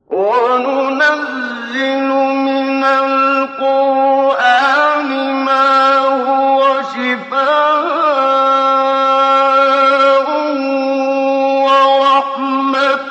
وَنُنَزِّلُ مِنَ الْقُرْآنِ مَا هُوَ شِفَاءٌ وَرَحْمَةٌ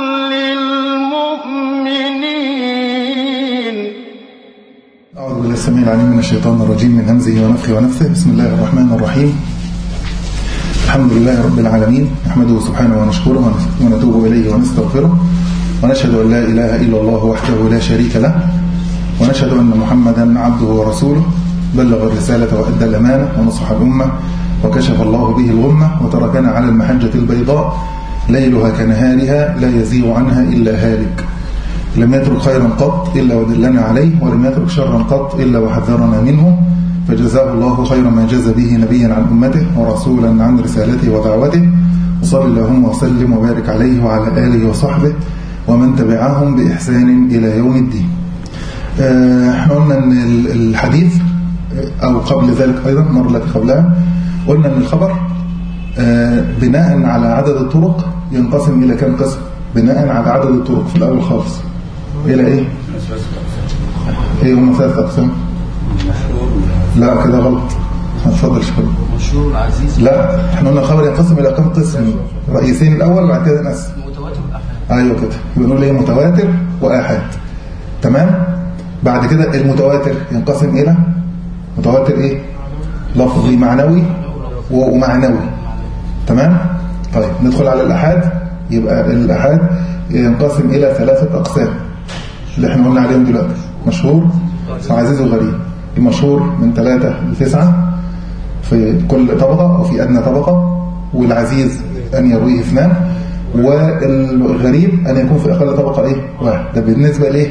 لِّلْمُؤْمِنِينَ أعوذ بالله السميع العليم من الشيطان الرجيم من همزه ونفخه ونفثه بسم الله الرحمن الرحيم الحمد لله رب العالمين نحمده سبحانه ونشكره ونتوب إليه ونستغفره ونشهد أن لا إله إلا الله وحده لا شريك له ونشهد أن محمدا عبده ورسوله بلغ الرسالة وأدى الأمانة ونصح الأمة وكشف الله به الغمة وتركنا على المحجة البيضاء ليلها كنهارها لا يزيغ عنها إلا هالك لم يترك خيرا قط إلا ودلنا عليه ولم يترك شرا قط إلا وحذرنا منه فجزاه الله خير ما جزى به نبيا عن أمته ورسولا عن رسالته ودعوته وصل اللهم وسلم وبارك عليه وعلى آله وصحبه ومن تبعهم بإحسان إلى يوم الدين احنا قلنا أن الحديث أو قبل ذلك أيضا المرة التي قبلها قلنا أن الخبر بناء على عدد الطرق ينقسم إلى كم قسم بناء على عدد الطرق في الأول خالص إلى إيه؟ إيه هم ثلاث أقسام؟ لا كده غلط اتفضل شكرا مشهور عزيز لا احنا قلنا الخبر ينقسم إلى كم قسم رئيسين الأول وبعد كده نقسم متواتر الأحد ايوه كده يبقى نقول ايه متواتر واحاد تمام بعد كده المتواتر ينقسم الى متواتر ايه لفظي معنوي ومعنوي تمام طيب ندخل على الاحاد يبقى الاحاد ينقسم الى ثلاثه اقسام اللي احنا قلنا عليهم دلوقتي مشهور وعزيز وغريب المشهور من ثلاثة لتسعة في كل طبقة أو في أدنى طبقة والعزيز أن يرويه اثنان والغريب أن يكون في أقل طبقة إيه؟ واحد ده بالنسبة لإيه؟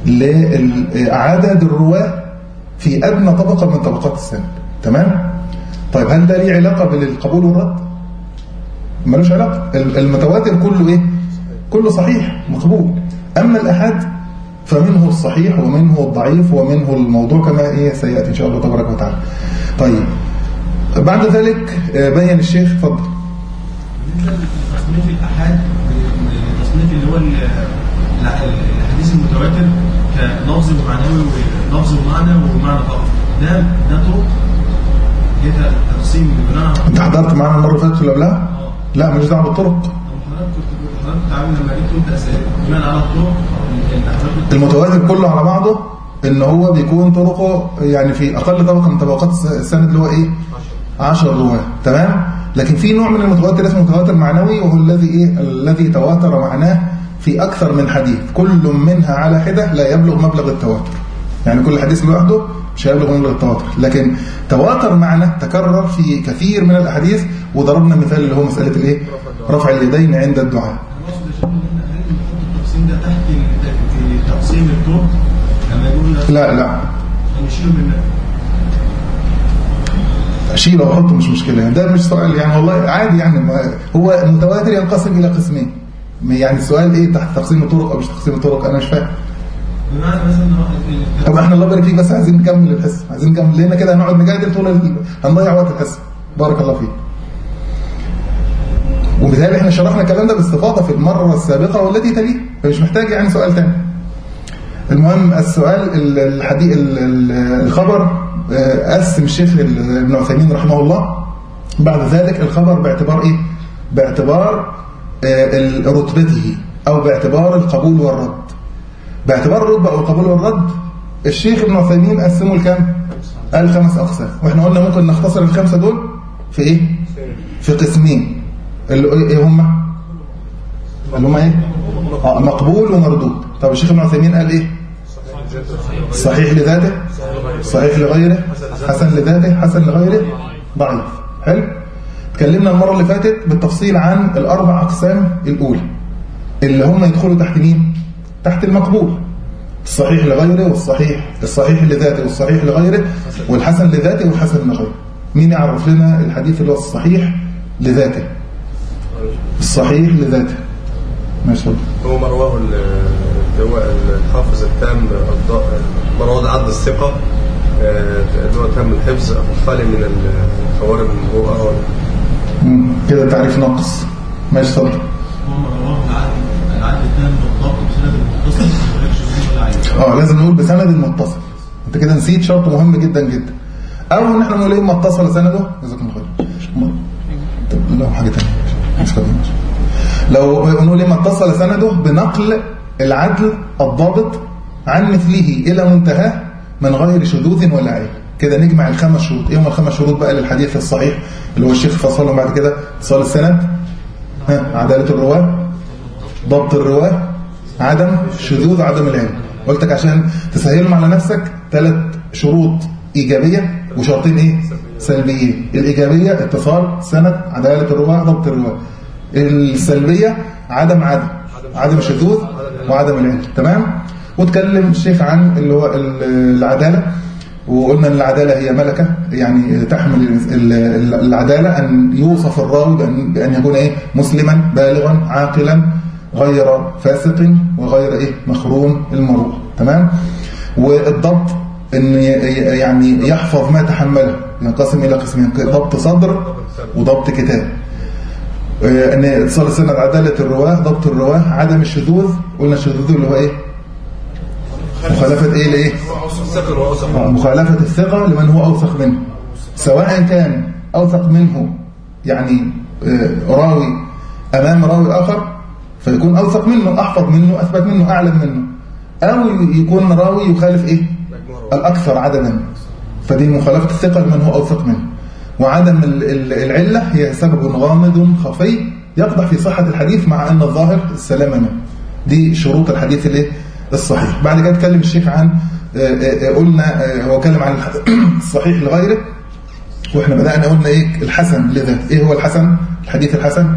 لعدد الرواة في أدنى طبقة من طبقات السند تمام؟ طيب هل ده ليه علاقة بالقبول والرد؟ ملوش علاقة المتواتر كله إيه؟ كله صحيح مقبول أما الأحد فمنه الصحيح ومنه الضعيف ومنه الموضوع كما إيه سيأتي إن شاء الله تبارك وتعالى طيب بعد ذلك بين الشيخ اتفضل تصنيف الأحاد تصنيف اللي هو ال- الحديث المتواتر كلفظ ومعنوي ولفظ ومعنى ومعنى فقط ده ده طرق هي تقسيم بناء على انت حضرت معانا المره اللي فاتت ولا لا لا مش دعوه بالطرق طب حضرتك كنت حضرتك تعامل لما جيت قلت أسئلة بناء على الطرق اللي حضرتك المتواتر كله على بعضه ان هو بيكون طرقه يعني في اقل طبقه من طبقات السند اللي هو ايه 10 رواه تمام لكن في نوع من المتواتر اسمه متواتر معنوي وهو الذي ايه الذي تواتر معناه في اكثر من حديث كل منها على حده لا يبلغ مبلغ التواتر يعني كل حديث لوحده مش هيبلغ مبلغ التواتر لكن تواتر معنى تكرر في كثير من الاحاديث وضربنا مثال اللي هو مساله الايه رفع اليدين عند الدعاء أنا أقصد يا شيخ إن هل نحط التقسيم ده تحت ال- في تقسيم الطرق لما يقول لا لا نشيله من شيله وحطه مش مشكلة ده مش سؤال يعني والله عادي يعني ما هو المتواتر ينقسم إلى قسمين يعني السؤال إيه تحت تقسيم الطرق أو مش تقسيم الطرق أنا مش فاهم بمعنى مثلا إن هو ال- طب احنا الله يبارك فيك بس عايزين نكمل الحصة عايزين نكمل لأن كده هنقعد نجادل طول ال... هنضيع وقت الحصة بارك الله فيك وبالتالي احنا شرحنا الكلام ده باستفاضة في المرة السابقة والتي تليه فمش محتاج يعني سؤال تاني المهم السؤال ال- الحديث ال- ال- الخبر آه، قسم الشيخ ابن عثيمين رحمه الله بعد ذلك الخبر باعتبار ايه باعتبار آه، ال- رتبته او باعتبار القبول والرد باعتبار الرتبه او القبول والرد الشيخ ابن عثيمين قسمه لكام قال خمس اقسام واحنا قلنا ممكن نختصر الخمسه دول في ايه في قسمين اللي ايه هم اللي هم ايه اه مقبول ومردود طب الشيخ ابن عثيمين قال ايه صحيح لذاته صحيح لغيره حسن لذاته حسن لغيره ضعيف حلو اتكلمنا المرة اللي فاتت بالتفصيل عن الأربع أقسام الأولى اللي هم يدخلوا تحت مين تحت المقبول الصحيح لغيره والصحيح الصحيح لذاته والصحيح لغيره والحسن لذاته والحسن لغيره مين يعرف لنا الحديث اللي هو الصحيح لذاته الصحيح لذاته ماشي هو ما رواه ال- اللي هو الحافظ التام الض- ما رواه عدد الثقة آه، اللي هو تام الحفظ خالي من الخوارم المروءة وال- مم. كده تعريف ناقص ماشي اتفضل هم رواه العدل العدل التام بالضبط بسند لازم نقول بسند متصل انت كده نسيت شرط مهم جدا جدا او ان احنا نقول ايه ما اتصل سنده جزاكم الله خير م- طب لو حاجه ثانيه مش كده ماشي. لو نقول ايه ما اتصل سنده بنقل العدل الضابط عن مثله الى منتهاه من غير شذوذ ولا عيب كده نجمع الخمس شروط ايه هم الخمس شروط بقى للحديث الصحيح اللي هو الشيخ فصلهم بعد كده اتصال السند ها عداله الرواه ضبط الرواه عدم شذوذ عدم العلم قلتك عشان تسهلهم على نفسك ثلاث شروط إيجابية وشرطين إيه سلبيين الإيجابية اتصال سند عدالة الرواه ضبط الرواه السلبية عدم عدم عدم الشذوذ وعدم العلم تمام وتكلم الشيخ عن اللي هو ال- العدالة وقلنا ان العدالة هي ملكة يعني تحمل ال- ال- العدالة أن يوصف الراوي بأن, بأن يكون إيه مسلما بالغا عاقلا غير فاسق وغير إيه مخروم المروءة تمام والضبط ان ي- يعني يحفظ ما تحمله ينقسم الى قسمين ضبط صدر وضبط كتاب آه، ان اتصال السند عداله الرواه ضبط الرواه عدم الشذوذ قلنا الشذوذ اللي هو ايه مخالفه ايه لايه الثقل واوثق آه، مخالفه الثقه لمن هو اوثق منه سواء كان اوثق منه يعني آه، راوي امام راوي اخر فيكون اوثق منه احفظ منه اثبت منه اعلم منه او يكون راوي يخالف ايه الأكثر عددا فدي مخالفة الثقة لمن هو أوثق منه وعدم ال- ال- العلة هي سبب غامض خفي يقضح في صحة الحديث مع أن الظاهر السلامة منه دي شروط الحديث الايه الصحيح بعد كده اتكلم الشيخ عن آه، آه، آه، قلنا آه، هو اتكلم عن الح- الصحيح لغيره واحنا بدأنا قلنا ايه الحسن لذات ايه هو الحسن الحديث الحسن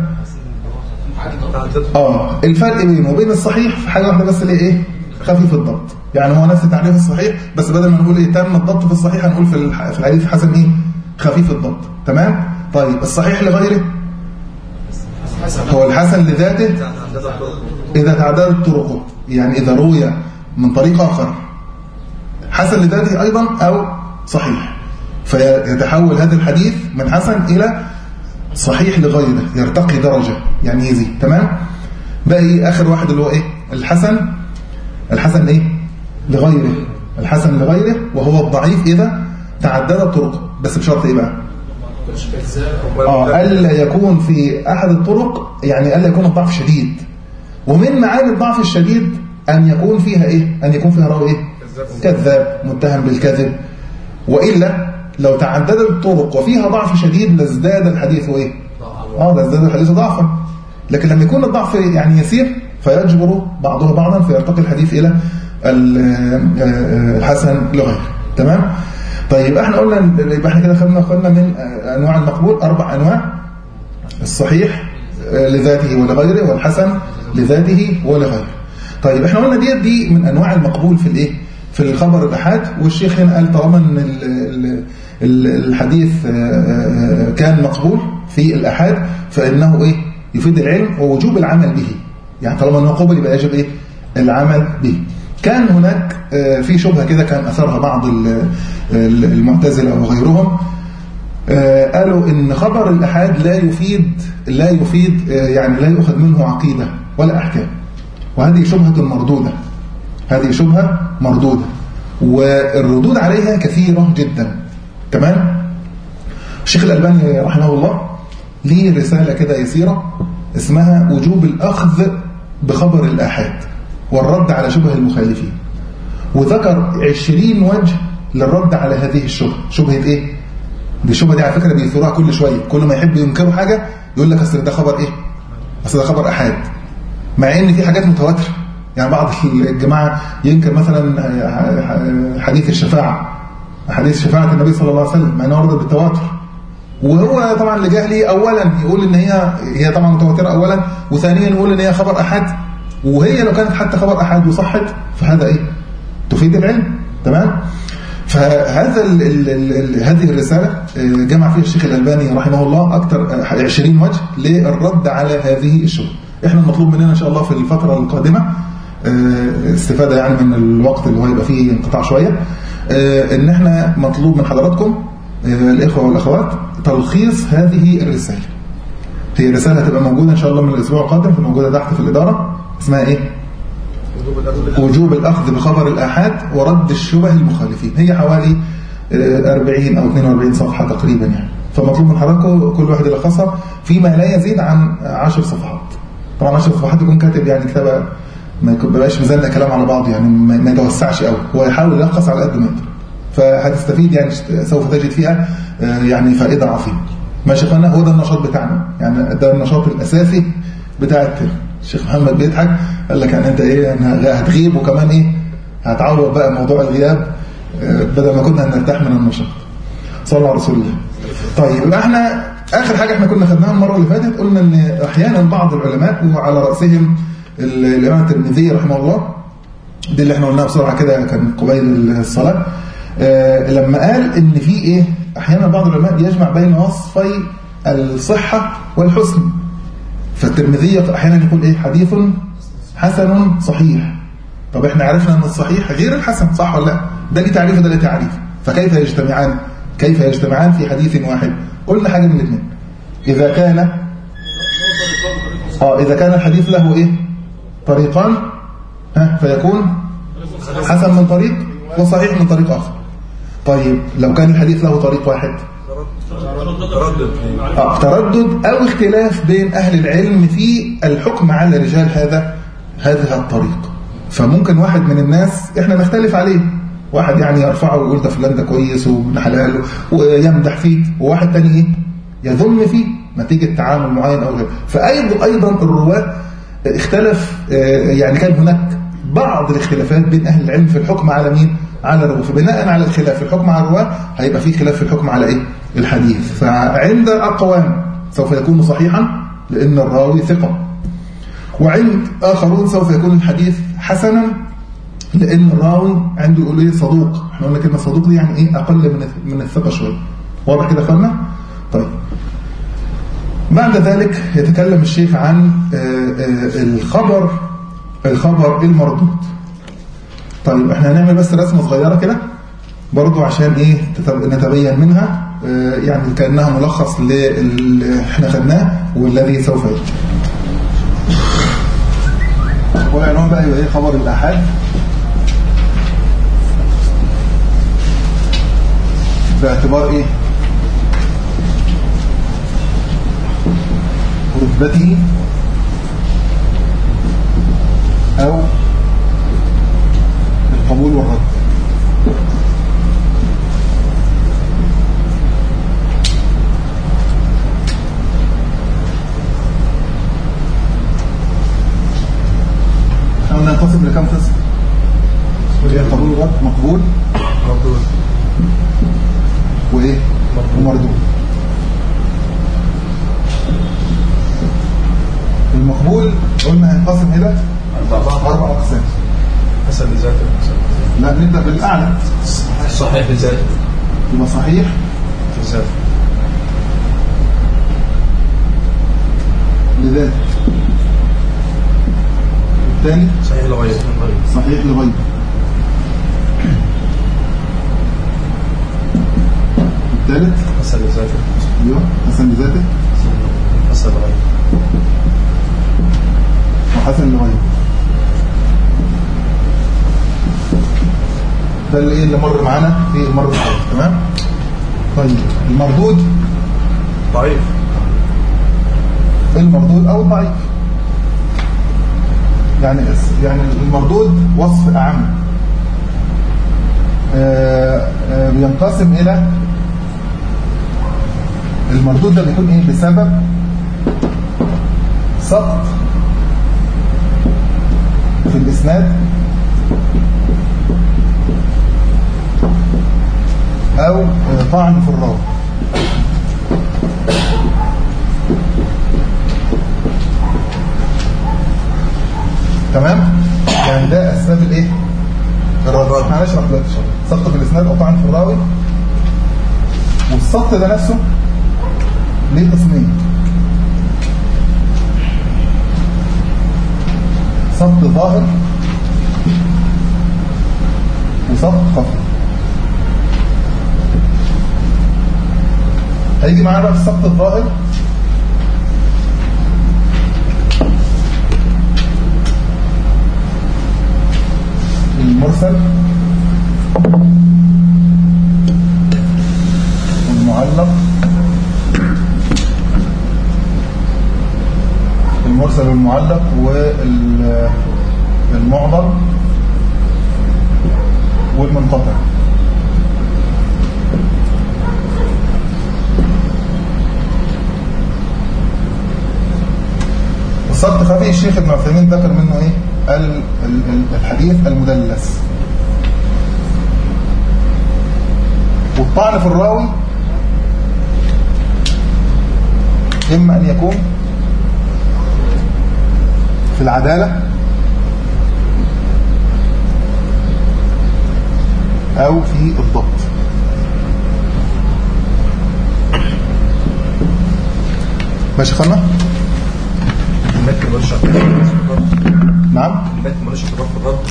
اه الفرق بينه وبين الصحيح في حاجه واحده بس اللي هي ايه خفيف الضبط يعني هو نفس تعريف الصحيح بس بدل ما نقول ايه تم الضبط في الصحيح هنقول في الح- في الحديث الحسن ايه خفيف الضبط تمام طيب الصحيح لغيره هو الحسن لذاته اذا تعددت طرقه يعني اذا روي من طريق اخر حسن لذاته ايضا او صحيح فيتحول هذا الحديث من حسن الى صحيح لغيره يرتقي درجة يعني يزيد تمام باقي آخر واحد اللي هو إيه الحسن الحسن إيه لغيره الحسن لغيره وهو الضعيف إذا تعدد طرقه بس بشرط إيه بقى آه ألا يكون في أحد الطرق يعني ألا يكون الضعف شديد ومن معاني الضعف الشديد أن يكون فيها إيه أن يكون فيها راوي إيه كذاب متهم بالكذب وإلا لو تعددت الطرق وفيها ضعف شديد لازداد الحديث إيه اه ده ازداد الحديث ضعفا لكن لما يكون الضعف يعني يسير فيجبر بعضها بعضا فيرتقي الحديث إلى ال- آه، آه، الحسن لغيره تمام طيب احنا قلنا يبقى احنا كده خدنا خدنا من آه، انواع المقبول اربع انواع الصحيح آه، لذاته ولغيره والحسن لذاته ولغيره طيب احنا قلنا ديت دي من انواع المقبول في الايه في الخبر الاحاد والشيخ هنا قال طالما ان ال- ال- ال- الحديث آه، آه، كان مقبول في الاحاد فانه ايه يفيد العلم ووجوب العمل به يعني طالما انه قبل يبقى يجب ايه العمل به كان هناك آه، في شبهه كده كان اثرها بعض ال- ال- المعتزله وغيرهم آه، قالوا ان خبر الأحاد لا يفيد لا يفيد آه، يعني لا يؤخذ منه عقيدة ولا أحكام وهذه شبهة مردودة هذه شبهة مردودة والردود عليها كثيرة جدا تمام الشيخ الألباني رحمه الله ليه رسالة كده يسيرة اسمها وجوب الأخذ بخبر الآحاد والرد على شبه المخالفين وذكر عشرين وجه للرد على هذه الشبهة شبهة ايه؟ دي الشبهة دي على فكرة بيثيروها كل شوية كل ما يحب ينكروا حاجة يقول لك اصل ده خبر ايه؟ اصل ده خبر أحاد مع ان في حاجات متواترة يعني بعض الجماعة ينكر مثلا حديث الشفاعة حديث شفاعة النبي صلى الله عليه وسلم مع انه ورد بالتواتر وهو طبعا لجهلي اولا يقول ان هي هي طبعا متواتره اولا وثانيا يقول ان هي خبر احد وهي لو كانت حتى خبر احد وصحت فهذا ايه تفيد العلم تمام فهذا ال ال ال ال هذه الرسالة آه، جمع فيها الشيخ الألباني رحمه الله أكثر آه، 20 وجه للرد على هذه الشبهة احنا المطلوب مننا إن شاء الله في الفترة القادمة آه، استفادة يعني من الوقت اللي هو يبقى فيه انقطاع شوية آه، ان احنا مطلوب من حضراتكم آه، الإخوة والأخوات تلخيص هذه الرسالة هي رسالة هتبقى موجودة إن شاء الله من الأسبوع القادم موجودة تحت في الإدارة اسمها إيه؟ وجوب الأخذ وجوب الأخذ بخبر الآحاد ورد الشبه المخالفين هي حوالي آه، 40 أو 42 صفحة تقريبا يعني فمطلوب من حضراتكم كل واحد يلخصها فيما لا يزيد عن 10 صفحات طبعا 10 صفحات يكون كاتب يعني كتابة ما يكون- بيبقاش مزنق كلام على بعض يعني ما ما يتوسعش قوي هو يحاول يلخص على قد ما يقدر فهتستفيد يعني سوف تجد فيها آه، يعني فائدة عظيمة ماشي يا اخوانا هو ده النشاط بتاعنا يعني ده النشاط الأساسي بتاع الترم الشيخ محمد بيضحك قال لك يعني انت ايه يعني هتغيب وكمان ايه هتعوض بقى موضوع الغياب آه، بدل ما كنا هنرتاح من النشاط صلى على رسول الله طيب يبقى احنا اخر حاجه احنا كنا خدناها المره اللي فاتت قلنا ان احيانا بعض العلماء وعلى راسهم ال- الامام الترمذي رحمه الله دي اللي احنا قلناها بسرعه كده كان قبيل الصلاه آه، لما قال ان في ايه احيانا بعض العلماء بيجمع بين وصفي الصحه والحسن فالترمذي احيانا يقول ايه حديث حسن صحيح طب احنا عرفنا ان الصحيح غير الحسن صح ولا لا ده ليه تعريف وده ليه تعريف فكيف يجتمعان كيف يجتمعان في حديث واحد قلنا حاجه من الاثنين اذا كان اه اذا كان الحديث له ايه طريقان ها فيكون حسن من طريق وصحيح من طريق اخر طيب لو كان الحديث له طريق واحد تردد فيه آه، تردد أو اختلاف بين أهل العلم في الحكم على رجال هذا هذا الطريق فممكن واحد من الناس احنا نختلف عليه واحد يعني يرفعه ويقول ده فلان ده كويس وابن حلال ويمدح فيه وواحد تاني ايه يذم فيه نتيجة تعامل معين أو غيره فأيضا أيضا الرواة اختلف آه، يعني كان هناك بعض الاختلافات بين أهل العلم في الحكم على مين؟ على الرواة فبناء على الخلاف في الحكم على الرواة هيبقى في خلاف في الحكم على إيه؟ الحديث فعند أقوام سوف يكون صحيحا لأن الراوي ثقة وعند آخرون سوف يكون الحديث حسنا لأن الراوي عنده يقول إيه صدوق احنا قلنا كلمة صدوق دي يعني إيه أقل من من الثقة شوية واضح كده يا اخوانا؟ طيب بعد ذلك يتكلم الشيخ عن آه، آه، الخبر الخبر المردود طيب احنا هنعمل بس رسمة صغيرة كده برضو عشان ايه تتب- نتبين منها آه، يعني كأنها ملخص للي احنا خدناه والذي سوف يأتي والعنوان بقى يبقى ايه خبر الآحاد باعتبار ايه رتبته او القبول والرد احنا قلنا ينقسم لكم قسم وايه القبول والرد مقبول مردود وايه ومردود المقبول قلنا هينقسم الى اربع اقسام حسن لذاته لا نبدا بالاعلى صحيح لذاته يبقى صحيح لذاته لذاته الثاني صحيح لغيره صحيح لغيره الثالث حسن لذاته ايوه حسن لذاته حسن لغيره وحسن لغيره ده اللي ايه اللي مر معانا في المره اللي فاتت تمام طيب المردود ضعيف المردود او الضعيف يعني يعني المردود وصف اعم آه، آه، بينقسم الى المردود ده بيكون ايه بسبب سقط في الاسناد او آه، طعن في الراوي تمام يعني ده اسباب الايه الرد احنا هنشرح دلوقتي ان شاء الله سقط في الاسناد او طعن في الراوي والسقط ده نفسه ليه قسمين سقط ظاهر وسقط خفي هيجي معانا بقى في السقط الظاهر المرسل والمعلق المرسل والمعلق والمعضل والمنقطع السقط خفي الشيخ ابن عثيمين ذكر منه ايه ال- ال- ال- الحديث المدلس والطعن في الراوي إما أن يكون في العدالة أو في الضبط ماشي خلنا المتن ملوش اعتبار في الرد نعم المتن ملوش اعتبار في الرد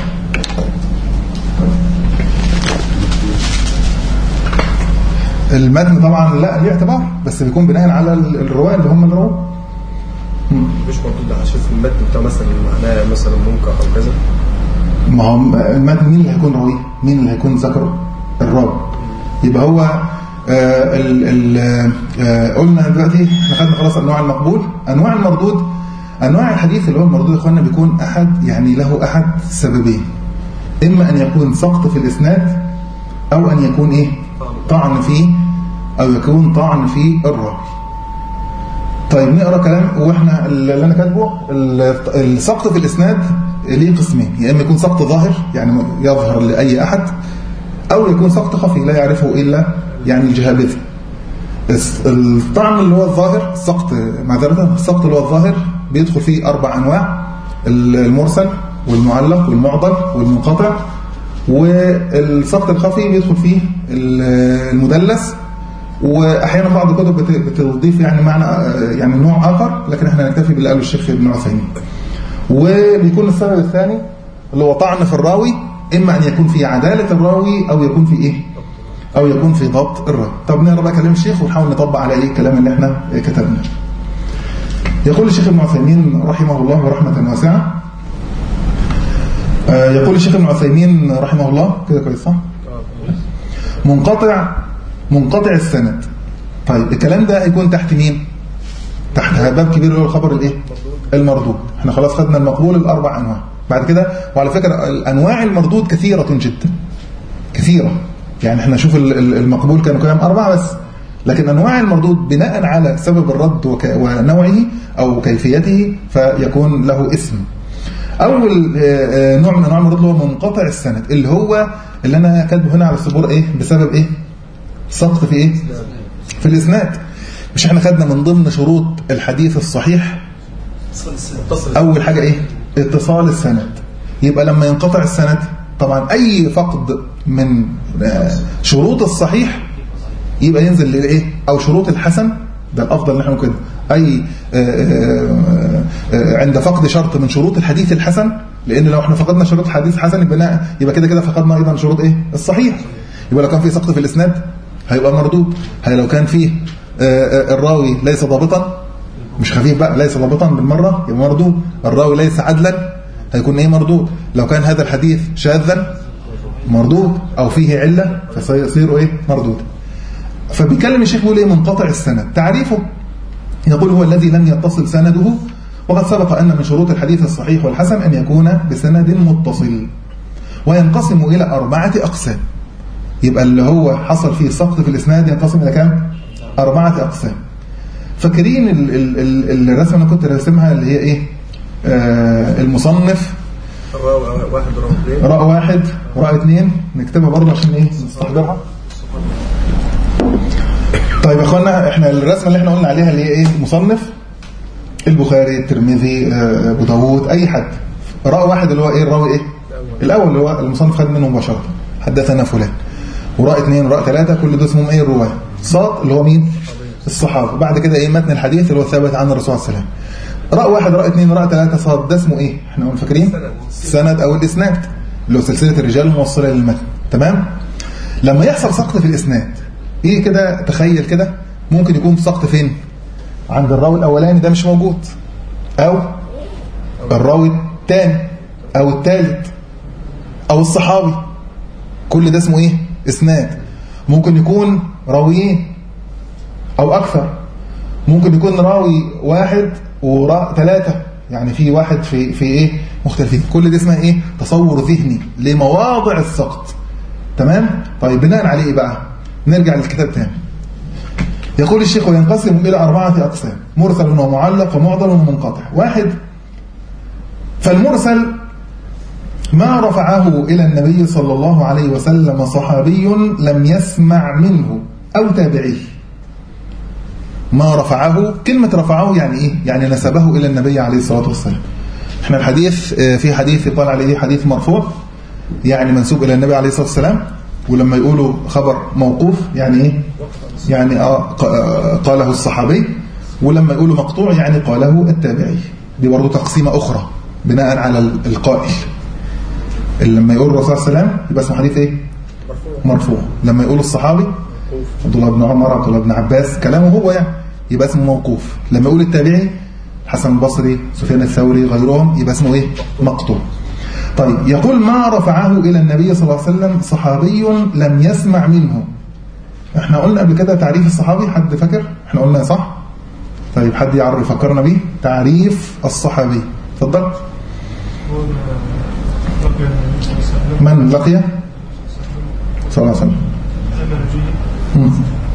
المتن طبعا لا ليه اعتبار بس بيكون بناء على ال- الرواية اللي هم اللي رواه مش مردود هشوف المتن بتاعه مثلا معناه مثلا منكر او كذا ما هو المتن مين اللي هيكون راويه مين اللي هيكون ذكره الراوي يبقى هو آه ال ال آه قلنا دلوقتي احنا خدنا خلاص انواع المقبول انواع المردود انواع الحديث اللي هو المردود يا اخوانا بيكون احد يعني له احد سببين اما ان يكون سقط في الاسناد او ان يكون ايه طعن فيه او يكون طعن في الراوي طيب نقرا كلام واحنا اللي انا كاتبه ال- السقط في الاسناد ليه قسمين يا اما يكون سقط ظاهر يعني يظهر لاي احد او يكون سقط خفي لا يعرفه الا يعني الجهابذه الس- الطعن اللي هو الظاهر السقط معذره السقط اللي هو الظاهر بيدخل فيه اربع انواع ال- المرسل والمعلق والمعضل والمنقطع والسقط الخفي بيدخل فيه ال- المدلس واحيانا بعض الكتب بت- بتضيف يعني معنى يعني نوع اخر لكن احنا نكتفي باللي قاله الشيخ ابن عثيمين وبيكون السبب الثاني اللي هو طعن في الراوي اما ان يكون في عداله الراوي او يكون في ايه او يكون في ضبط الراوي طب نقرا بقى كلام الشيخ ونحاول نطبق على ايه الكلام اللي احنا كتبناه يقول الشيخ ابن عثيمين رحمه الله رحمه واسعه آه، يقول الشيخ ابن عثيمين رحمه الله كده كويس صح منقطع منقطع السند طيب الكلام ده هيكون تحت مين تحت باب كبير اللي هو الخبر الايه المردود احنا خلاص خدنا المقبول الاربع انواع بعد كده وعلى فكره الانواع المردود كثيره جدا كثيره يعني احنا نشوف ال- ال- المقبول كانوا كام اربعه بس لكن انواع المردود بناء على سبب الرد وك- ونوعه او كيفيته فيكون له اسم اول آه، آه، نوع من انواع المردود اللي هو منقطع السند اللي هو اللي انا كاتبه هنا على السبوره ايه بسبب ايه سقط في ايه في الاسناد مش احنا خدنا من ضمن شروط الحديث الصحيح متصل اول حاجه ايه اتصال السند يبقى لما ينقطع السند طبعا اي فقد من آه، شروط الصحيح يبقى ينزل لايه او شروط الحسن ده الافضل ان احنا نقول كده اي آه، آه، آه، عند فقد شرط من شروط الحديث الحسن لان لو احنا فقدنا شروط حديث حسن يبقى نا- يبقى كده كده فقدنا ايضا شروط ايه الصحيح يبقى لو كان في سقط في الاسناد هيبقى مردود هي لو كان فيه آه، آه، الراوي ليس ضابطا مش خفيف بقى ليس ضابطا بالمره يبقى مردود الراوي ليس عدلا هيكون ايه مردود لو كان هذا الحديث شاذا مردود او فيه عله فسيصير ايه مردود فبيكلم الشيخ بيقول ايه منقطع السند تعريفه يقول هو الذي لم يتصل سنده وقد سبق ان من شروط الحديث الصحيح والحسن ان يكون بسند متصل وينقسم الى اربعه اقسام يبقى اللي هو حصل فيه سقط في الاسناد ينقسم الى كام اربعه اقسام فاكرين ال- ال- ال- الرسمه اللي أنا كنت راسمها اللي هي ايه آه المصنف الراوي واحد وراوي اثنين راء واحد وراء اثنين نكتبها برضه عشان ايه نستحضرها طيب يا اخوانا احنا الرسمه اللي احنا قلنا عليها اللي هي ايه مصنف البخاري الترمذي آه، ابو داوود اي حد راء واحد اللي هو ايه الراوي ايه الاول اللي هو المصنف خد منه مباشره حدثنا فلان وراء اثنين وراء ثلاثه كل دول اسمهم ايه الرواه صاد اللي هو مين الصحابه بعد كده ايه متن الحديث اللي هو ثابت عن الرسول صلى الله عليه وسلم راء واحد راء اثنين راء ثلاثه صاد ده اسمه ايه احنا قلنا فاكرين السند او الاسناد اللي هو سلسله الرجال الموصله للمتن تمام لما يحصل سقط في الاسناد ايه كده تخيل كده ممكن يكون سقط فين عند الراوي الاولاني ده مش موجود او الراوي الثاني او الثالث او الصحابي كل ده اسمه ايه اسناد ممكن يكون راويين او اكثر ممكن يكون راوي واحد ورا ثلاثة يعني في واحد في في ايه مختلفين كل ده اسمها ايه تصور ذهني لمواضع السقط تمام طيب بناء عليه ايه بقى نرجع للكتاب تاني يقول الشيخ وينقسم إلى أربعة أقسام مرسل ومعلق ومعضل ومنقطع واحد فالمرسل ما رفعه إلى النبي صلى الله عليه وسلم صحابي لم يسمع منه أو تابعيه ما رفعه كلمة رفعه يعني إيه؟ يعني نسبه إلى النبي عليه الصلاة والسلام احنا الحديث آه، في حديث يقال عليه حديث مرفوع يعني منسوب إلى النبي عليه الصلاة والسلام ولما يقولوا خبر موقوف يعني إيه؟ يعني آه ق- آه، قاله الصحابي ولما يقولوا مقطوع يعني قاله التابعي دي برضه تقسيمة أخرى بناء على ال- القائل اللي لما يقول الرسول صلى الله عليه وسلم يبقى اسمه حديث ايه مرفوع لما يقول الصحابي عبد الله بن عمر عبد الله بن عباس كلامه هو يعني يبقى اسمه موقوف لما يقول التابعي حسن البصري سفيان الثوري غيرهم يبقى اسمه ايه مقطوع طيب يقول ما رفعه الى النبي صلى الله عليه وسلم صحابي لم يسمع منه احنا قلنا قبل كده تعريف الصحابي حد فاكر احنا قلنا صح طيب حد يعرف يفكرنا بيه تعريف الصحابي اتفضل هو ربي صلى الله من لقي صلى الله عليه وسلم مم.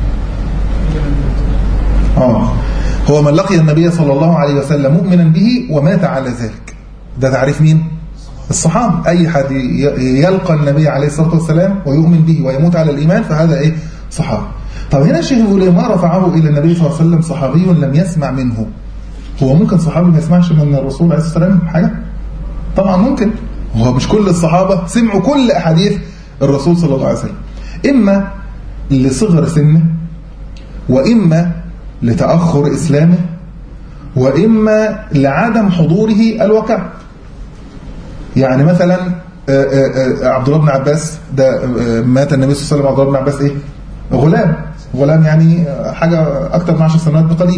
اه هو من لقي النبي صلى الله عليه وسلم مؤمنا به ومات على ذلك ده تعريف مين الصحابة أي حد ي- يلقى النبي عليه الصلاة والسلام ويؤمن به ويموت على الإيمان فهذا إيه صحابي طب هنا الشيخ يقول إيه؟ ما رفعه إلى النبي صلى الله عليه وسلم صحابي لم يسمع منه هو ممكن صحابي ما يسمعش من الرسول عليه الصلاة والسلام حاجة طبعا ممكن هو مش كل الصحابة سمعوا كل أحاديث الرسول صلى الله عليه وسلم إما لصغر سنه وإما لتأخر إسلامه وإما لعدم حضوره الواقع يعني مثلا آه، آه، آه، عبد الله بن عباس ده آه، مات النبي صلى الله عليه وسلم عبد الله بن عباس ايه غلام غلام يعني آه، حاجة أكتر من 10 سنوات بقليل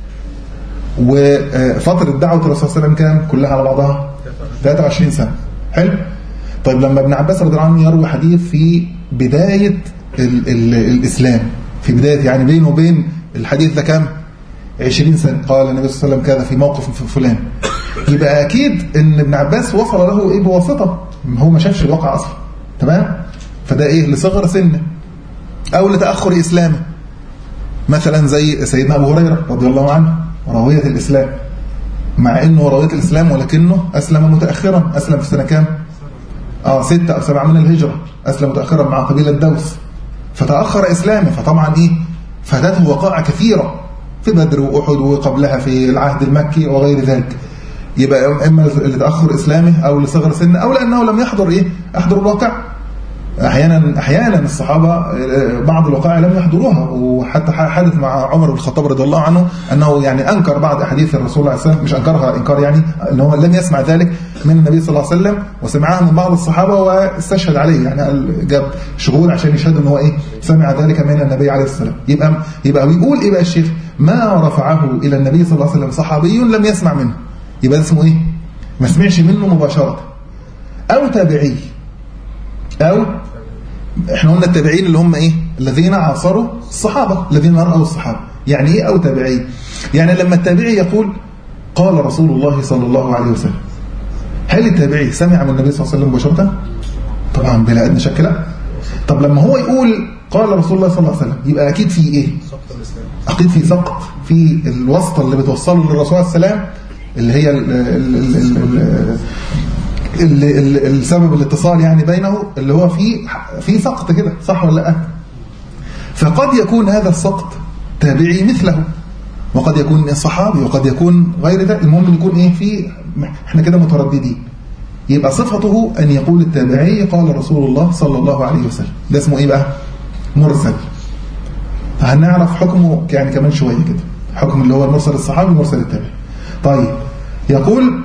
وفترة دعوة الرسول صلى الله عليه وسلم كام كلها على بعضها 23 سنة حلو طيب لما ابن عباس رضي الله عنه يروي حديث في بداية ال ال الإسلام في بداية يعني بينه وبين الحديث ده كام 20 سنة قال النبي صلى الله عليه وسلم كذا في موقف فلان يبقى أكيد إن ابن عباس وصل له إيه بواسطة هو ما شافش الواقع أصلا تمام فده إيه لصغر سنه أو لتأخر إسلامه مثلا زي سيدنا أبو هريرة رضي الله عنه راوية الإسلام مع انه راوية الإسلام ولكنه أسلم متأخرا أسلم في سنة كام اه ستة أو سبعة من الهجرة أسلم متأخرا مع قبيلة دوس فتأخر إسلامه فطبعا إيه فاتته وقائع كثيرة في بدر وأحد وقبلها في العهد المكي وغير ذلك يبقى إما لتأخر إسلامه أو لصغر سنه أو لأنه لم يحضر إيه أحضر الواقع احيانا احيانا الصحابه آه، بعض الوقائع لم يحضروها وحتى حدث مع عمر بن الخطاب رضي الله عنه انه يعني انكر بعض احاديث الرسول عليه الصلاه والسلام مش انكرها انكار يعني ان هو لم يسمع ذلك من النبي صلى الله عليه وسلم وسمعها من بعض الصحابه واستشهد عليه يعني قال جاب شهود عشان يشهد ان هو ايه سمع ذلك من النبي عليه الصلاه والسلام يبقى يبقى بيقول ايه بقى الشيخ ما رفعه الى النبي صلى الله عليه وسلم صحابي لم يسمع منه يبقى ده اسمه ايه ما سمعش منه مباشره او تابعي او احنا قلنا التابعين اللي هم ايه الذين عاصروا الصحابة الذين رأوا الصحابة يعني ايه او تابعي يعني لما التابعي يقول قال رسول الله صلى الله عليه وسلم هل التابعي سمع من النبي صلى الله عليه وسلم مباشرة طبعا بلا ادنى شك لا طب لما هو يقول قال رسول الله صلى الله عليه وسلم يبقى اكيد في ايه اكيد في سقط في الواسطه اللي بتوصله للرسول عليه السلام اللي هي ال ال ال ال ال ال السبب الاتصال يعني بينه اللي هو في في سقط كده صح ولا لا فقد يكون هذا السقط تابعي مثله وقد يكون صحابي وقد يكون غير ذلك المهم يكون ايه في احنا كده مترددين يبقى صفته ان يقول التابعي قال رسول الله صلى الله عليه وسلم ده اسمه ايه بقى مرسل هنعرف حكمه يعني كمان شويه كده حكم اللي هو المرسل الصحابي والمرسل التابعي طيب يقول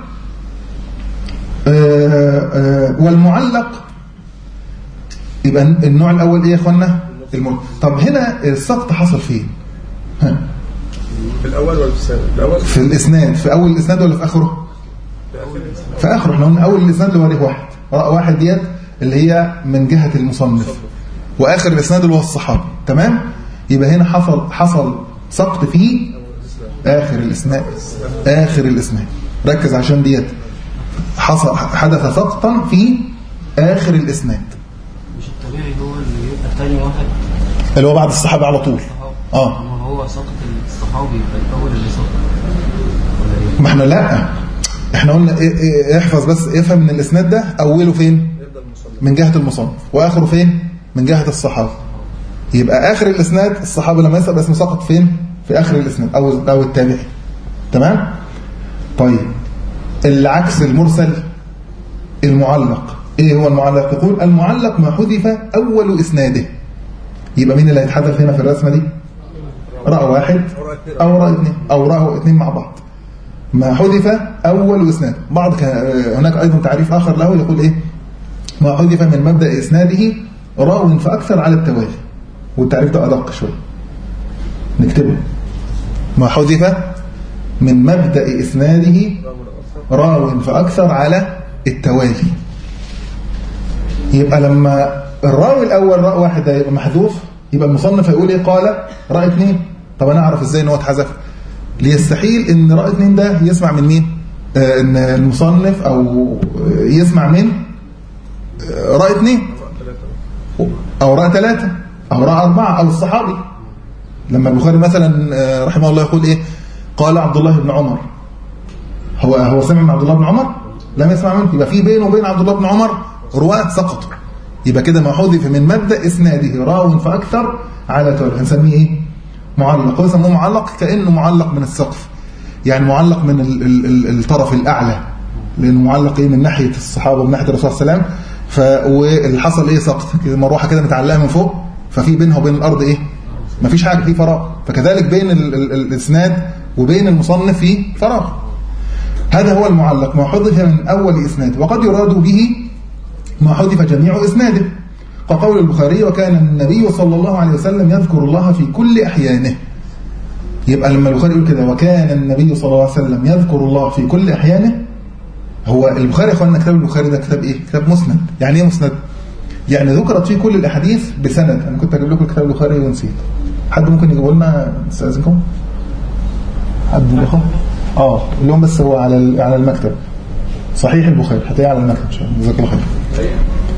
آآ آآ والمعلق يبقى النوع الأول إيه يا أخوانا المر... طب هنا السقط حصل فين ها. في الأول ولا في الثاني؟ في الأول في الإسناد في أول الإسناد ولا في آخره في آخره احنا قلنا أول الإسناد اللي هو واحد واحد ديت اللي هي من جهة المصنف وآخر الإسناد اللي هو الصحابي تمام يبقى هنا حصل حصل سقط في آخر الإسناد آخر الإسناد ركز عشان ديت حصل حدث سقطا في آخر الإسناد مش الطبيعي هو اللي يبقى تاني واحد اللي هو بعد الصحابة على طول اه أما هو سقط الصحابي يبقى الأول اللي سقط ولا إيه؟ ما احنا لا احنا قلنا إيه- إيه- احفظ بس افهم ان الاسناد ده اوله فين يبدا المصنف من جهة المصنف واخره فين من جهة الصحابة يبقى اخر الاسناد الصحابة لما يسأل اسمه سقط فين في اخر الاسناد او او التابعي تمام طيب العكس المرسل المعلق ايه هو المعلق يقول المعلق ما حذف اول اسناده يبقى مين اللي هيتحذف هنا في الرسمة دي رأى واحد او رأى اثنين او رأوا اثنين مع بعض ما حذف أول إسناد بعض كان- هناك أيضا تعريف آخر له يقول إيه ما حذف من مبدأ إسناده راو فأكثر على التوالي والتعريف ده أدق شوية نكتبه ما حذف من مبدأ إسناده راو فأكثر على التوالي يبقى لما الراوي الأول راء واحد ده يبقى محذوف يبقى المصنف هيقول إيه قال راء اثنين طب أنا أعرف إزاي إن هو اتحذف ليستحيل ان راء اثنين ده يسمع من مين آه، ان المصنف او آه، يسمع من آه، راء اثنين او راء ثلاثة او راء اربعة او الصحابي لما البخاري مثلا آه، رحمه الله يقول ايه قال عبد الله بن عمر هو هو سمع من عبد الله بن عمر لم يسمع منه يبقى في بينه وبين عبد الله بن عمر رواة سقطوا يبقى كده ما حذف من مبدأ اسناده راو فاكثر على توالي هنسميه ايه معلق هو يسموه معلق كأنه معلق من السقف يعني معلق من ال ال ال الطرف الأعلى لأنه معلق إيه من ناحية الصحابة ومن ناحية الرسول صلى الله عليه وسلم ف واللي حصل إيه سقط كده مروحة كده متعلقة من فوق ففي بينها وبين الأرض إيه مفيش حاجة في فراغ فكذلك بين ال ال الإسناد وبين المصنف في فراغ هذا هو المعلق ما حذف من أول إسناد وقد يراد به ما حذف جميع إسناده كقول البخاري وكان النبي صلى الله عليه وسلم يذكر الله في كل أحيانه يبقى لما البخاري يقول كده وكان النبي صلى الله عليه وسلم يذكر الله في كل أحيانه هو البخاري يا اخوانا كتاب البخاري ده كتاب ايه كتاب مسند يعني ايه مسند يعني ذكرت فيه كل الاحاديث بسند انا كنت اجيب لكم كتاب البخاري ونسيت حد ممكن يجيبه لنا استاذنكم حد ياخد اه اليوم بس هو على ال- على المكتب صحيح البخاري هتلاقيه على المكتب ان شاء الله جزاك الله خير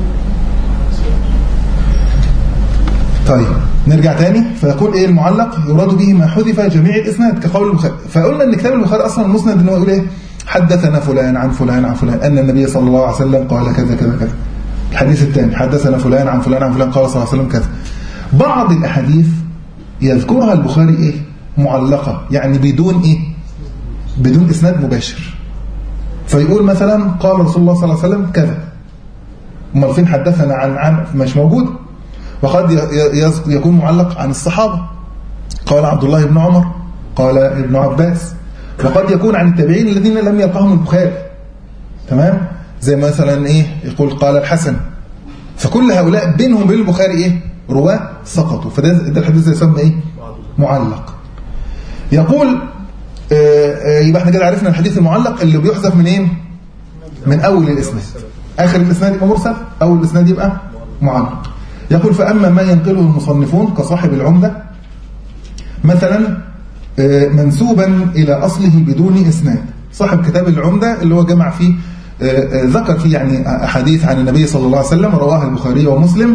طيب نرجع تاني فيقول ايه المعلق يراد به ما حذف جميع الاسناد كقول البخاري فقلنا ان كتاب البخاري اصلا المسند ان هو يقول ايه حدثنا فلان عن فلان عن فلان ان النبي صلى الله عليه وسلم قال كذا كذا كذا الحديث الثاني حدثنا فلان عن فلان عن فلان قال صلى الله عليه وسلم كذا بعض الاحاديث يذكرها البخاري ايه معلقه يعني بدون ايه بدون اسناد مباشر فيقول مثلا قال رسول الله صلى الله عليه وسلم كذا امال فين حدثنا عن عن مش موجود وقد ي- ي- يكون معلق عن الصحابة قال عبد الله بن عمر قال ابن عباس وقد يكون عن التابعين الذين لم يلقاهم البخاري تمام زي مثلا ايه يقول قال الحسن فكل هؤلاء بينهم وبين البخاري ايه رواه سقطوا فده ده الحديث يسمى ايه معلق يقول آه، آه، يبقى احنا كده عرفنا الحديث المعلق اللي بيحذف منين من اول الاسناد اخر الاسناد يبقى مرسل اول الاسناد يبقى معلق يقول فاما ما ينقله المصنفون كصاحب العمده مثلا آه، منسوبا الى اصله بدون اسناد صاحب كتاب العمده اللي هو جمع فيه آه، آه، ذكر فيه يعني احاديث عن النبي صلى الله عليه وسلم رواها البخاري ومسلم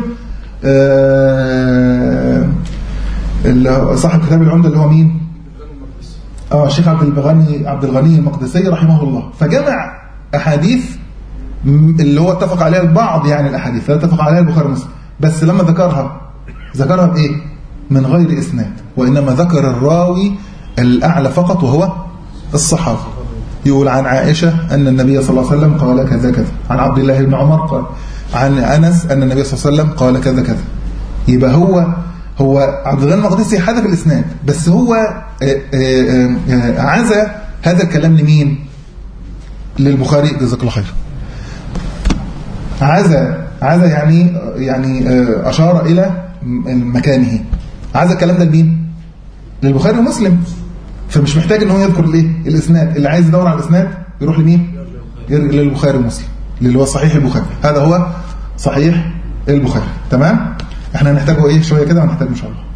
آه، اللي هو صاحب كتاب العمده اللي هو مين اه الشيخ عبد الغني عبد الغني المقدسي رحمه الله فجمع احاديث م- اللي هو اتفق عليها البعض يعني الاحاديث لا اتفق عليها البخاري ومسلم بس لما ذكرها ذكرها بايه من غير اسناد وانما ذكر الراوي الاعلى فقط وهو الصحابه يقول عن عائشه ان النبي صلى الله عليه وسلم قال كذا كذا عن عبد الله بن عمر قال عن انس ان النبي صلى الله عليه وسلم قال كذا كذا يبقى هو هو عبد الغني المقدسي حذف الاسناد بس هو آه، آه، آه، عزى هذا الكلام لمين للبخاري جزاك الله خير عزى عزى يعني يعني آه، اشار الى م- مكانه عزى الكلام ده لمين للبخاري ومسلم فمش محتاج ان هو يذكر الايه الاسناد اللي عايز يدور على الاسناد يروح لمين يرجع للبخاري ومسلم اللي هو صحيح البخاري هذا هو صحيح البخاري تمام احنا هنحتاجه ايه شويه كده وهنحتاجه ان شاء الله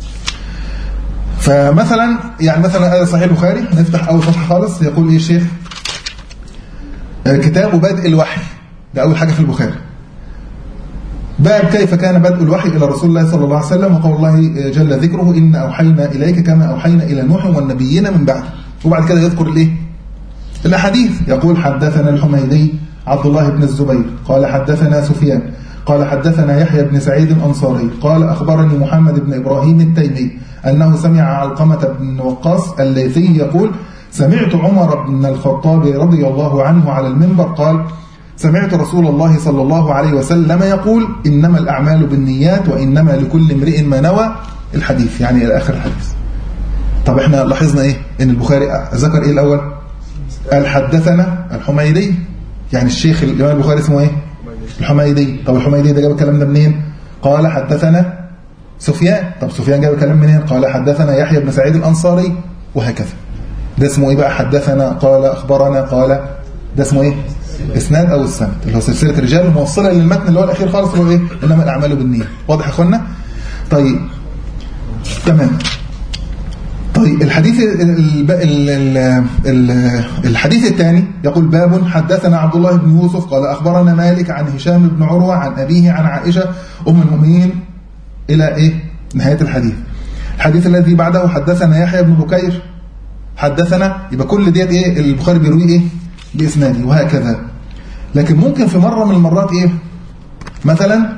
فمثلا يعني مثلا هذا صحيح البخاري نفتح اول صفحه خالص يقول ايه الشيخ آه، كتاب بدء الوحي ده اول حاجه في البخاري باب كيف كان بدء الوحي إلى رسول الله صلى الله عليه وسلم وقول الله جل ذكره إن أوحينا إليك كما أوحينا إلى نوح والنبيين من بعده وبعد كده يذكر الإيه؟ الأحاديث يقول حدثنا الحميدي عبد الله بن الزبير قال حدثنا سفيان قال حدثنا يحيى بن سعيد الأنصاري قال أخبرني محمد بن إبراهيم التيمي أنه سمع علقمة بن وقاص الليثي يقول سمعت عمر بن الخطاب رضي الله عنه على المنبر قال سمعت رسول الله صلى الله عليه وسلم يقول إنما الأعمال بالنيات وإنما لكل امرئ ما نوى الحديث يعني إلى آخر الحديث طب احنا لاحظنا ايه ان البخاري ذكر ايه الاول قال حدثنا الحميدي يعني الشيخ الامام البخاري اسمه ايه الحميدي طب الحميدي ده جاب الكلام ده منين قال حدثنا سفيان طب سفيان جاب الكلام منين قال حدثنا يحيى بن سعيد الانصاري وهكذا ده اسمه ايه بقى حدثنا قال اخبرنا قال ده اسمه ايه اسناد او السند اللي هو سلسله رجال الموصله للمتن اللي هو الاخير خالص اللي هو ايه انما الاعمال بالنيه واضح يا اخوانا طيب تمام طيب الحديث ال ال ال الحديث الثاني يقول باب حدثنا عبد الله بن يوسف قال أخبرنا مالك عن هشام بن عروة عن أبيه عن عائشة أم المؤمنين إلى إيه نهاية الحديث الحديث الذي بعده حدثنا يحيى بن بكير حدثنا يبقى كل ديت إيه البخاري بيروي إيه بإسناده وهكذا لكن ممكن في مرة من المرات إيه مثلا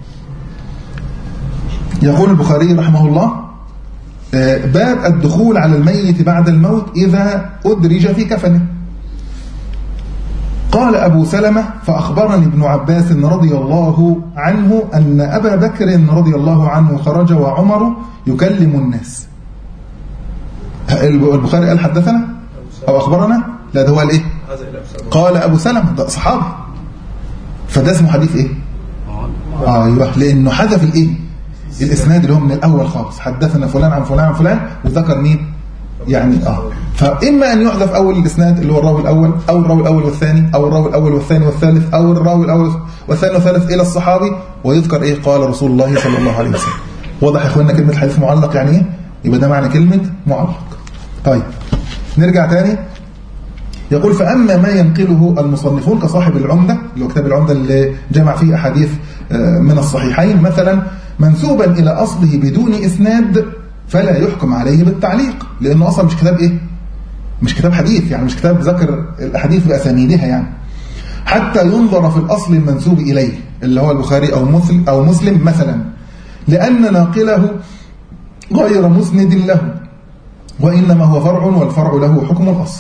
يقول البخاري رحمه الله باب الدخول على الميت بعد الموت إذا أدرج في كفنه قال أبو سلمة فأخبرني ابن عباس رضي الله عنه أن أبا بكر رضي الله عنه خرج وعمر يكلم الناس البخاري قال حدثنا أو أخبرنا لا ده هو قال إيه قال أبو سلمة ده صحابي فده اسمه حديث إيه آه يبقى لأنه حذف الإيه الاسناد اللي هو من الاول خالص حدثنا فلان عن فلان عن فلان وذكر مين يعني اه فاما ان يحذف اول الاسناد اللي هو الراوي الاول او الراوي الاول والثاني او الراوي الاول والثاني والثالث او الراوي الاول والثاني والثالث الى الصحابي ويذكر ايه قال رسول الله صلى الله عليه وسلم واضح يا اخوانا كلمه حديث معلق يعني ايه يبقى ده معنى كلمه معلق طيب نرجع تاني يقول فأما ما ينقله المصنفون كصاحب العمدة اللي هو كتاب العمدة اللي جمع فيه أحاديث من الصحيحين مثلا منسوبا إلى أصله بدون إسناد فلا يحكم عليه بالتعليق لأنه أصلا مش كتاب إيه؟ مش كتاب حديث يعني مش كتاب ذكر الأحاديث بأسانيدها يعني حتى ينظر في الأصل المنسوب إليه اللي هو البخاري أو مسلم, أو مسلم مثلا لأن ناقله غير مسند له وإنما هو فرع والفرع له حكم الأصل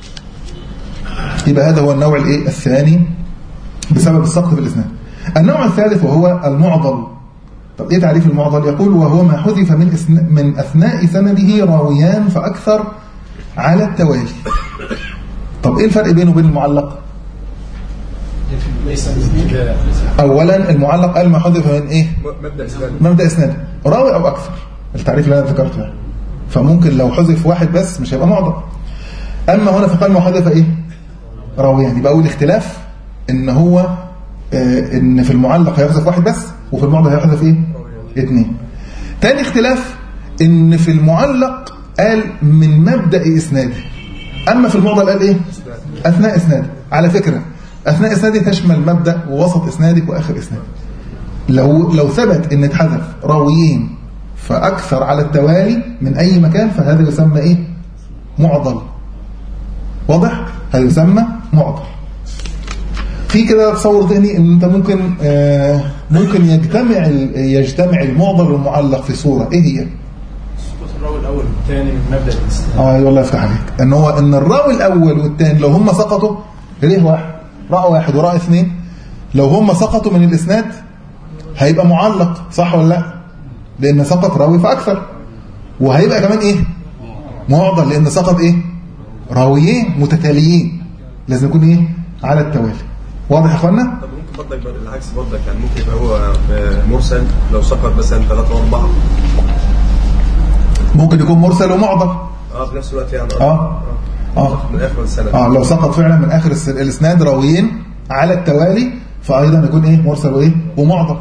يبقى هذا هو النوع الايه الثاني بسبب السقط في الاسناد النوع الثالث وهو المعضل طب ايه تعريف المعضل يقول وهو ما حذف من إسن... من اثناء سنده راويان فاكثر على التوالي طب ايه الفرق بينه وبين المعلق اولا المعلق قال ما حذف من ايه مبدا اسناد مبدا اسناد راوي او اكثر التعريف اللي انا ذكرته يعني فممكن لو حذف واحد بس مش هيبقى معضل اما هنا فقال ما حذف ايه راويان يبقى اول اختلاف ان هو آه ان في المعلق هيحذف واحد بس وفي المعضل هيحذف ايه اثنين تاني اختلاف ان في المعلق قال من مبدا اسناده اما في المعضل قال ايه اثناء اسناده على فكره اثناء اسناده تشمل مبدا ووسط اسنادك واخر اسنادك لو لو ثبت ان اتحذف راويين فاكثر على التوالي من اي مكان فهذا يسمى ايه معضل واضح هذا يسمى معضل في كده تصور ذهني ان انت ممكن آه ممكن يجتمع يجتمع المعضل والمعلق في صوره ايه هي الراوي الاول والثاني من مبدا الاسلام اه والله يفتح عليك ان هو ان الراوي الاول والثاني لو هم سقطوا ليه واحد راى واحد وراى اثنين لو هم سقطوا من الاسناد هيبقى معلق صح ولا لا لان سقط راوي فاكثر وهيبقى كمان ايه معضل لان سقط ايه راويين متتاليين لازم يكون ايه على التوالي واضح يا اخوانا طب ممكن برضك بقى العكس برضك يعني ممكن يبقى هو آه، مرسل لو سقط مثلا ثلاثة وأربعة ممكن يكون مرسل ومعضل اه في نفس الوقت يعني اه اه من آخر السنة اه لو سقط فعلا من اخر الس- الاسناد راويين على التوالي فأيضا يكون إيه مرسل وإيه ومعضل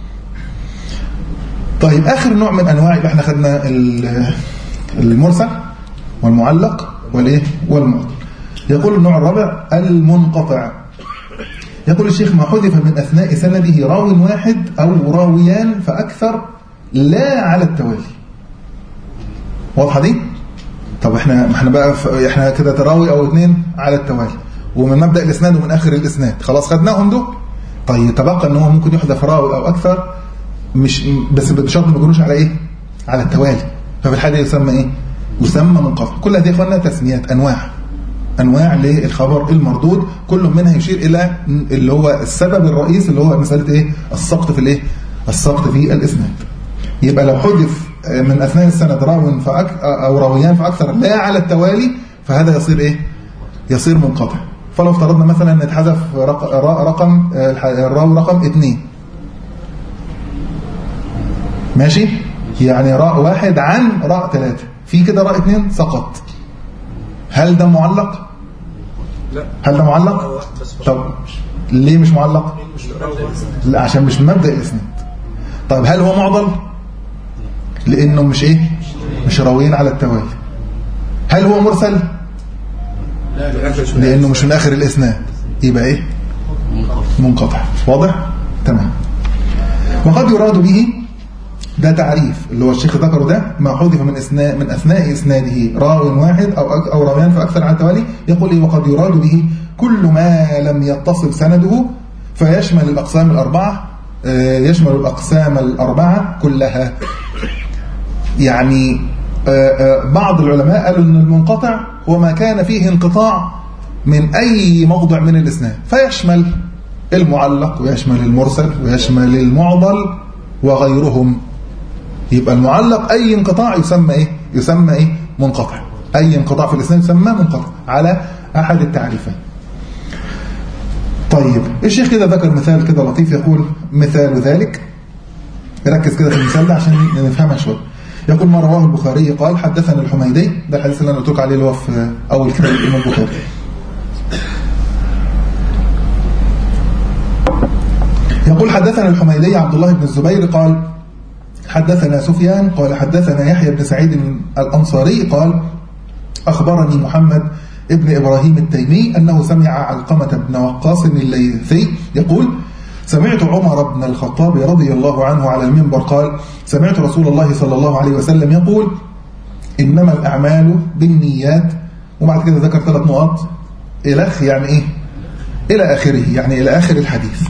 طيب آخر نوع من أنواع يبقى احنا خدنا ال- المرسل والمعلق والإيه والمعضل يقول النوع الرابع المنقطع يقول الشيخ ما حذف من أثناء سنده راو واحد أو راويان فأكثر لا على التوالي واضحة دي؟ طب احنا ما احنا بقى ف- احنا كده تراوي او اتنين على التوالي ومن مبدأ الاسناد ومن اخر الاسناد خلاص خدناهم دول طيب تبقى ان هو ممكن يحذف راوي او اكثر مش بس بشرط ما يكونوش على ايه على التوالي ففي الحالة دي يسمى ايه يسمى منقطع كل هذه يا اخوانا تسميات انواع انواع للخبر المردود كل منها يشير الى اللي هو السبب الرئيس اللي هو مساله ايه السقط في الايه السقط في الاسناد يبقى لو حذف من اثناء السند راو فأك او راويان فاكثر لا على التوالي فهذا يصير ايه يصير منقطع فلو افترضنا مثلا ان اتحذف رق- را- رقم الح- الراوي رقم اثنين ماشي يعني راء واحد عن راء ثلاثة في كده راء اثنين سقط هل ده معلق لا هل ده معلق طب ليه مش معلق لا عشان مش من مبدأ الاسناد طيب هل هو معضل لانه مش ايه مش راويين على التوالي هل هو مرسل لانه مش من اخر الاسناد يبقى ايه منقطع واضح تمام وقد يراد به ده تعريف اللي هو الشيخ ذكره ده ما حذف من اثناء من اثناء اسناده راو واحد او أك- او راويان فاكثر على التوالي يقول إيه وقد يراد به كل ما لم يتصل سنده فيشمل الاقسام الاربعه آه، يشمل الاقسام الاربعه كلها يعني آه، آه، بعض العلماء قالوا ان المنقطع هو ما كان فيه انقطاع من اي موضع من الاسناد فيشمل المعلق ويشمل المرسل ويشمل المعضل وغيرهم يبقى المعلق اي انقطاع يسمى ايه يسمى ايه منقطع اي انقطاع في الاسناد يسمى منقطع على احد التعريفين طيب الشيخ كده ذكر مثال كده لطيف يقول مثال ذلك ركز كده في المثال ده عشان نفهمها شويه يقول ما رواه البخاري قال حدثنا الحميدي ده الحديث اللي انا قلت لك عليه اللي هو في اول كتاب الامام البخاري يقول حدثنا الحميدي عبد الله بن الزبير قال حدثنا سفيان قال حدثنا يحيى بن سعيد الأنصاري قال أخبرني محمد ابن إبراهيم التيمي أنه سمع علقمة بن وقاص الليثي يقول سمعت عمر بن الخطاب رضي الله عنه على المنبر قال سمعت رسول الله صلى الله عليه وسلم يقول إنما الأعمال بالنيات وبعد كده ذكر ثلاث نقاط إلخ يعني إيه إلى آخره يعني إلى آخر الحديث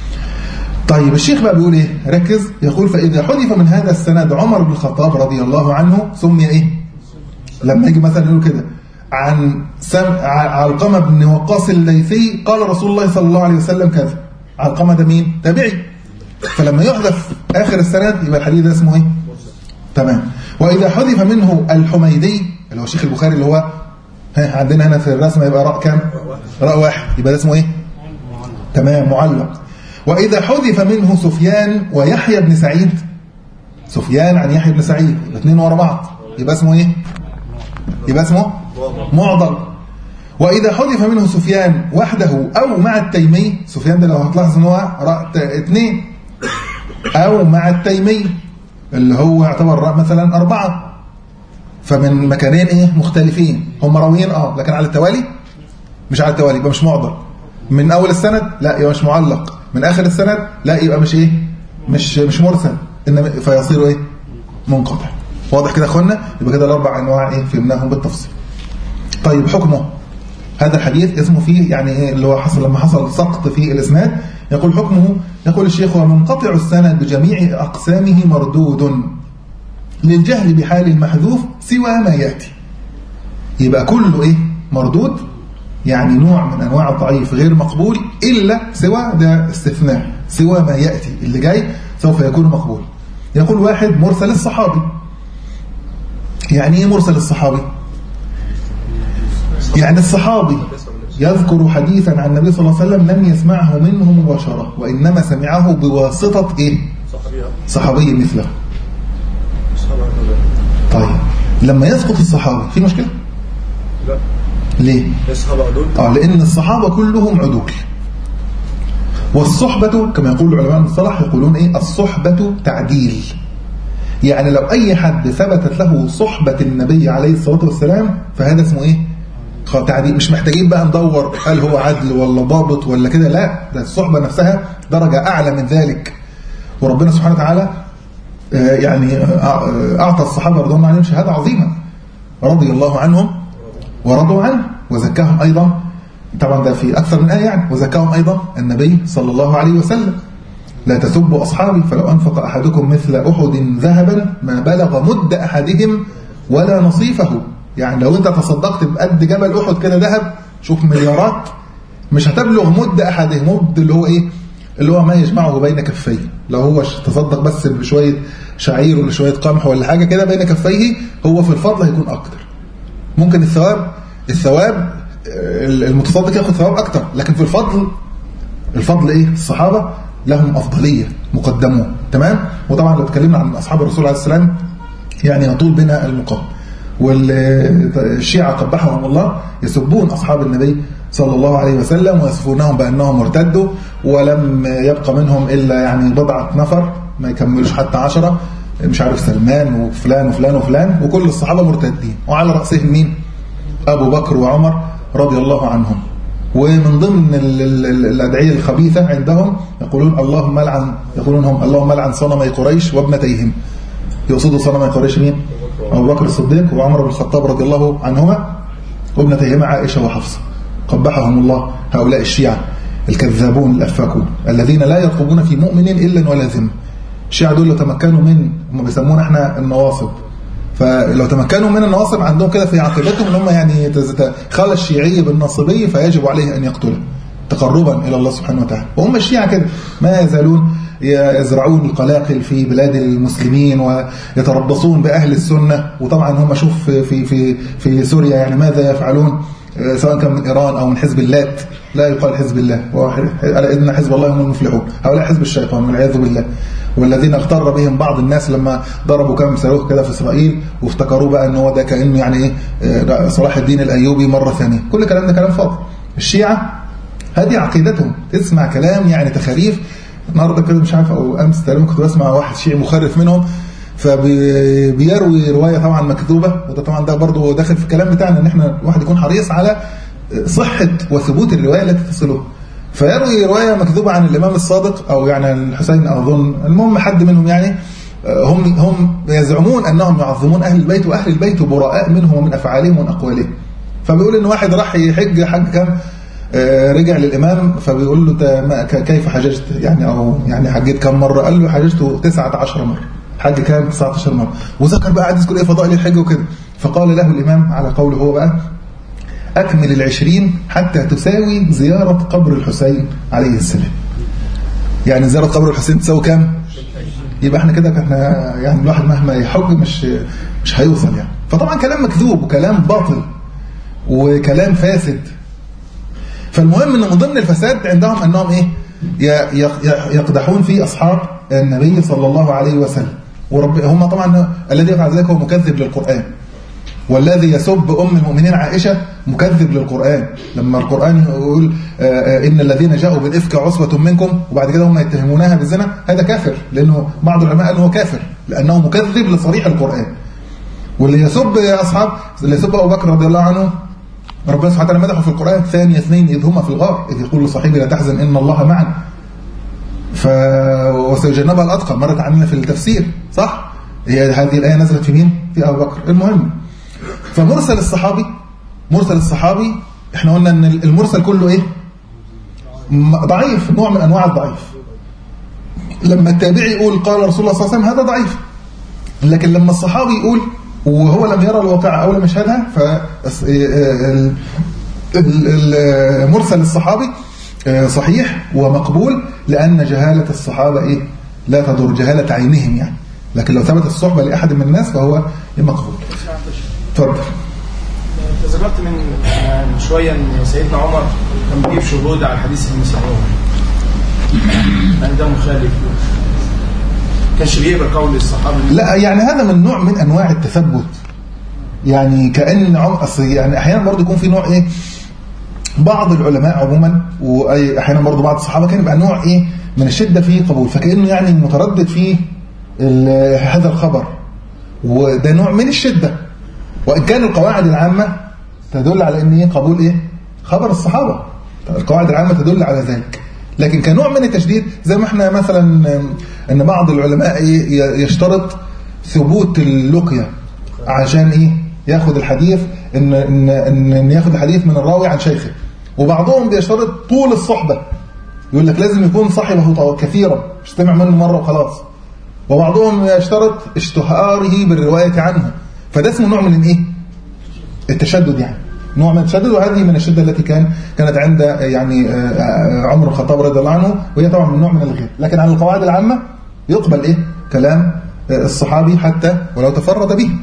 طيب الشيخ بقى بيقول ايه ركز يقول فإذا حذف من هذا السند عمر بن الخطاب رضي الله عنه سمي ايه لما يجي مثلا يقول كده عن سم... ع- علقمة بن وقاص الليثي قال رسول الله صلى الله عليه وسلم كذا علقمة ده مين تابعي فلما يحذف آخر السند يبقى الحديث ده اسمه ايه تمام وإذا حذف منه الحميدي اللي هو الشيخ البخاري اللي هو ها عندنا هنا في الرسمة يبقى راء كام راء واحد يبقى ده اسمه ايه تمام معلق وإذا حذف منه سفيان ويحيى بن سعيد سفيان عن يحيى بن سعيد الاثنين ورا بعض يبقى اسمه ايه يبقى اسمه معضل وإذا حذف منه سفيان وحده أو مع التيمي سفيان ده لو هتلاحظ ان هو راء ت- اثنين أو مع التيمي اللي هو يعتبر راء مثلا أربعة فمن مكانين ايه مختلفين هم راويين اه لكن على التوالي مش على التوالي يبقى مش معضل من اول السند لا يبقى مش معلق من اخر السند لا يبقى مش ايه مش مش مرسل انما فيصير ايه منقطع واضح كده يا اخوانا يبقى كده الاربع انواع ايه فهمناهم بالتفصيل طيب حكمه هذا الحديث اسمه فيه يعني ايه اللي هو حصل لما حصل سقط في الاسناد يقول حكمه يقول الشيخ هو منقطع السند بجميع اقسامه مردود للجهل بحال المحذوف سوى ما ياتي يبقى كله ايه مردود يعني نوع من انواع الضعيف غير مقبول الا سوى ده استثناء سوى ما ياتي اللي جاي سوف يكون مقبول يقول واحد مرسل الصحابي يعني ايه مرسل الصحابي يعني الصحابي يذكر حديثا عن النبي صلى الله عليه وسلم لم يسمعه منه مباشرة وإنما سمعه بواسطة إيه؟ صحابي مثله طيب لما يسقط الصحابي في مشكلة؟ لا ليه؟ الصحابة عدول اه لان الصحابه كلهم عدول والصحبة كما يقول علماء المصطلح يقولون إيه الصحبة تعديل يعني لو أي حد ثبتت له صحبة النبي عليه الصلاة والسلام فهذا اسمه إيه خ- تعديل مش محتاجين بقى ندور هل هو عدل ولا ضابط ولا كده لا ده الصحبة نفسها درجة أعلى من ذلك وربنا سبحانه وتعالى آه، يعني آه، أعطى الصحابة رضوان الله عليهم شهادة عظيمة رضي الله عنهم ورضوا عنه وزكاهم أيضا طبعا ده في أكثر من آية يعني وزكاهم أيضا النبي صلى الله عليه وسلم لا تسبوا أصحابي فلو أنفق أحدكم مثل أحد ذهبا ما بلغ مد أحدهم ولا نصيفه يعني لو أنت تصدقت بقد جبل أحد كده ذهب شوف مليارات مش هتبلغ مد أحدهم مد اللي هو إيه اللي هو ما يجمعه بين كفيه لو هو ش- تصدق بس بشوية شعير ولا شوية قمح ولا حاجة كده بين كفيه هو في الفضل هيكون أكتر ممكن الثواب الثواب آه، المتصدق ياخد ثواب أكتر لكن في الفضل الفضل ايه الصحابة لهم أفضلية مقدمون تمام وطبعا لو اتكلمنا عن أصحاب الرسول عليه السلام يعني يطول بنا المقام والشيعة قبحهم الله يسبون أصحاب النبي صلى الله عليه وسلم ويصفونهم بأنهم ارتدوا ولم يبقى منهم إلا يعني بضعة نفر ما يكملوش حتى عشرة مش عارف سلمان وفلان وفلان وفلان وكل الصحابة مرتدين وعلى رأسهم مين أبو بكر وعمر رضي الله عنهم ومن ضمن ال- ال- ال- الأدعية الخبيثة عندهم يقولون اللهم لعن يقولون هم اللهم لعن صنمي قريش وابنتيهم يقصدوا صنمي قريش مين؟ أبو بكر الصديق وعمر بن الخطاب رضي الله عنهما وابنتيهما عائشة وحفصة قبحهم الله هؤلاء الشيعة الكذابون الأفاكون الذين لا يرقبون في مؤمن إلا ولا ذمة الشيعة دول لو تمكنوا من هم بيسمونا احنا النواصب فلو تمكنوا من النواصب عندهم كده في عقيدتهم ان هم يعني تز- خلى الشيعي بالنصبي فيجب عليه ان يقتله تقربا الى الله سبحانه وتعالى وهم الشيعة كده ما يزالون يزرعون القلاقل في بلاد المسلمين ويتربصون باهل السنه وطبعا هم شوف في في في, في سوريا يعني ماذا يفعلون آه، سواء كان من ايران او من حزب اللات لا يقال حزب الله وهو- الا ان حزب الله هم المفلحون هؤلاء حزب الشيطان والعياذ بالله والذين اغتر بهم بعض الناس لما ضربوا كام صاروخ كده في اسرائيل وافتكروا بقى ان هو ده كانه يعني ايه آه، صلاح الدين الايوبي مره ثانيه كل الكلام ده كلام فاضي الشيعه هذه عقيدتهم تسمع كلام يعني تخاريف النهارده كده مش عارف او امس تقريبا كنت بسمع واحد شيعي مخرف منهم فبيروي روايه طبعا مكذوبه وده طبعا ده برضه داخل في الكلام بتاعنا ان احنا الواحد يكون حريص على صحه وثبوت الروايه التي تصله فيروي روايه مكذوبه عن الامام الصادق او يعني الحسين اظن المهم حد منهم يعني هم هم يزعمون انهم يعظمون اهل البيت واهل البيت براء منهم ومن افعالهم ومن اقوالهم فبيقول ان واحد راح يحج حج كام آه، رجع للامام فبيقول له "تا- ما- ك- كيف حججت يعني او يعني حجيت كم مره قال له حججت 19 مره حج كام 19 مره وذكر بقى قعد يذكر ايه فضائل الحج وكده فقال له الامام على قوله هو بقى أكمل العشرين حتى تساوي زيارة قبر الحسين عليه السلام يعني زيارة قبر الحسين تساوي كام؟ يبقى احنا كده احنا يعني الواحد مهما يحج مش مش هيوصل يعني فطبعا كلام مكذوب وكلام باطل وكلام فاسد فالمهم ان من ضمن الفساد عندهم انهم ايه ي- ي- يقدحون في اصحاب النبي صلى الله عليه وسلم ورب هم طبعا الذي يفعل ذلك هو مكذب للقران والذي يسب أم المؤمنين عائشة مكذب للقرآن لما القرآن يقول آه، آه، إن الذين جاءوا بالإفك عصبة منكم وبعد كده هم يتهمونها بالزنا هذا كافر لأنه بعض العلماء قالوا هو كافر لأنه مكذب لصريح القرآن واللي يسب يا أصحاب اللي يسب أبو بكر رضي الله عنه ربنا سبحانه وتعالى مدحه في القرآن ثاني اثنين إذ هما في الغار إذ يقول لصاحبه لا تحزن إن الله معنا ف وسيجنبها الأتقى مرت عننا في التفسير صح هي هذه الآية نزلت في مين في أبو بكر المهم فمرسل الصحابي مرسل الصحابي احنا قلنا ان المرسل كله ايه م- ضعيف نوع من انواع الضعيف لما التابعي يقول قال رسول الله صلى الله عليه وسلم هذا ضعيف لكن لما الصحابي يقول وهو لم يرى الواقعة او لم يشهدها ف ال- ال- ال- مرسل الصحابي آه، صحيح ومقبول لان جهالة الصحابة ايه لا تضر جهالة عينهم يعني لكن لو ثبت الصحبة لأحد من الناس فهو مقبول اتفضل انت ذكرت من من شويه ان سيدنا عمر كان بيجيب شهود على حديث ابن مسعود يعني ده مخالف كانش بيقبل قول الصحابه لا يعني هذا من نوع من انواع التثبت يعني كان عمر اصل يعني احيانا برضه يكون في نوع ايه بعض العلماء عموما واحيانا برضه بعض الصحابه كان يبقى نوع ايه من الشده في قبول فكانه يعني متردد في ال- هذا الخبر وده نوع من الشده وان كان القواعد العامه تدل على ان ايه قبول ايه خبر الصحابه القواعد العامه تدل على ذلك لكن كنوع من التشديد زي ما احنا مثلا ان بعض العلماء إيه يشترط ثبوت اللقيه عشان ايه ياخد الحديث ان ان ان إن ياخد الحديث من الراوي عن شيخه وبعضهم بيشترط طول الصحبه يقول لك لازم يكون صاحبه كثيرا مش سمع منه مره وخلاص وبعضهم يشترط اشتهاره بالروايه عنه فده اسمه نوع من الايه التشدد يعني نوع من التشدد وهذه من الشده التي كان كانت عند يعني آه، عمر الخطاب رضي الله عنه وهي طبعا من نوع من الغير لكن على القواعد العامه يقبل ايه كلام آه، الصحابي حتى ولو تفرد به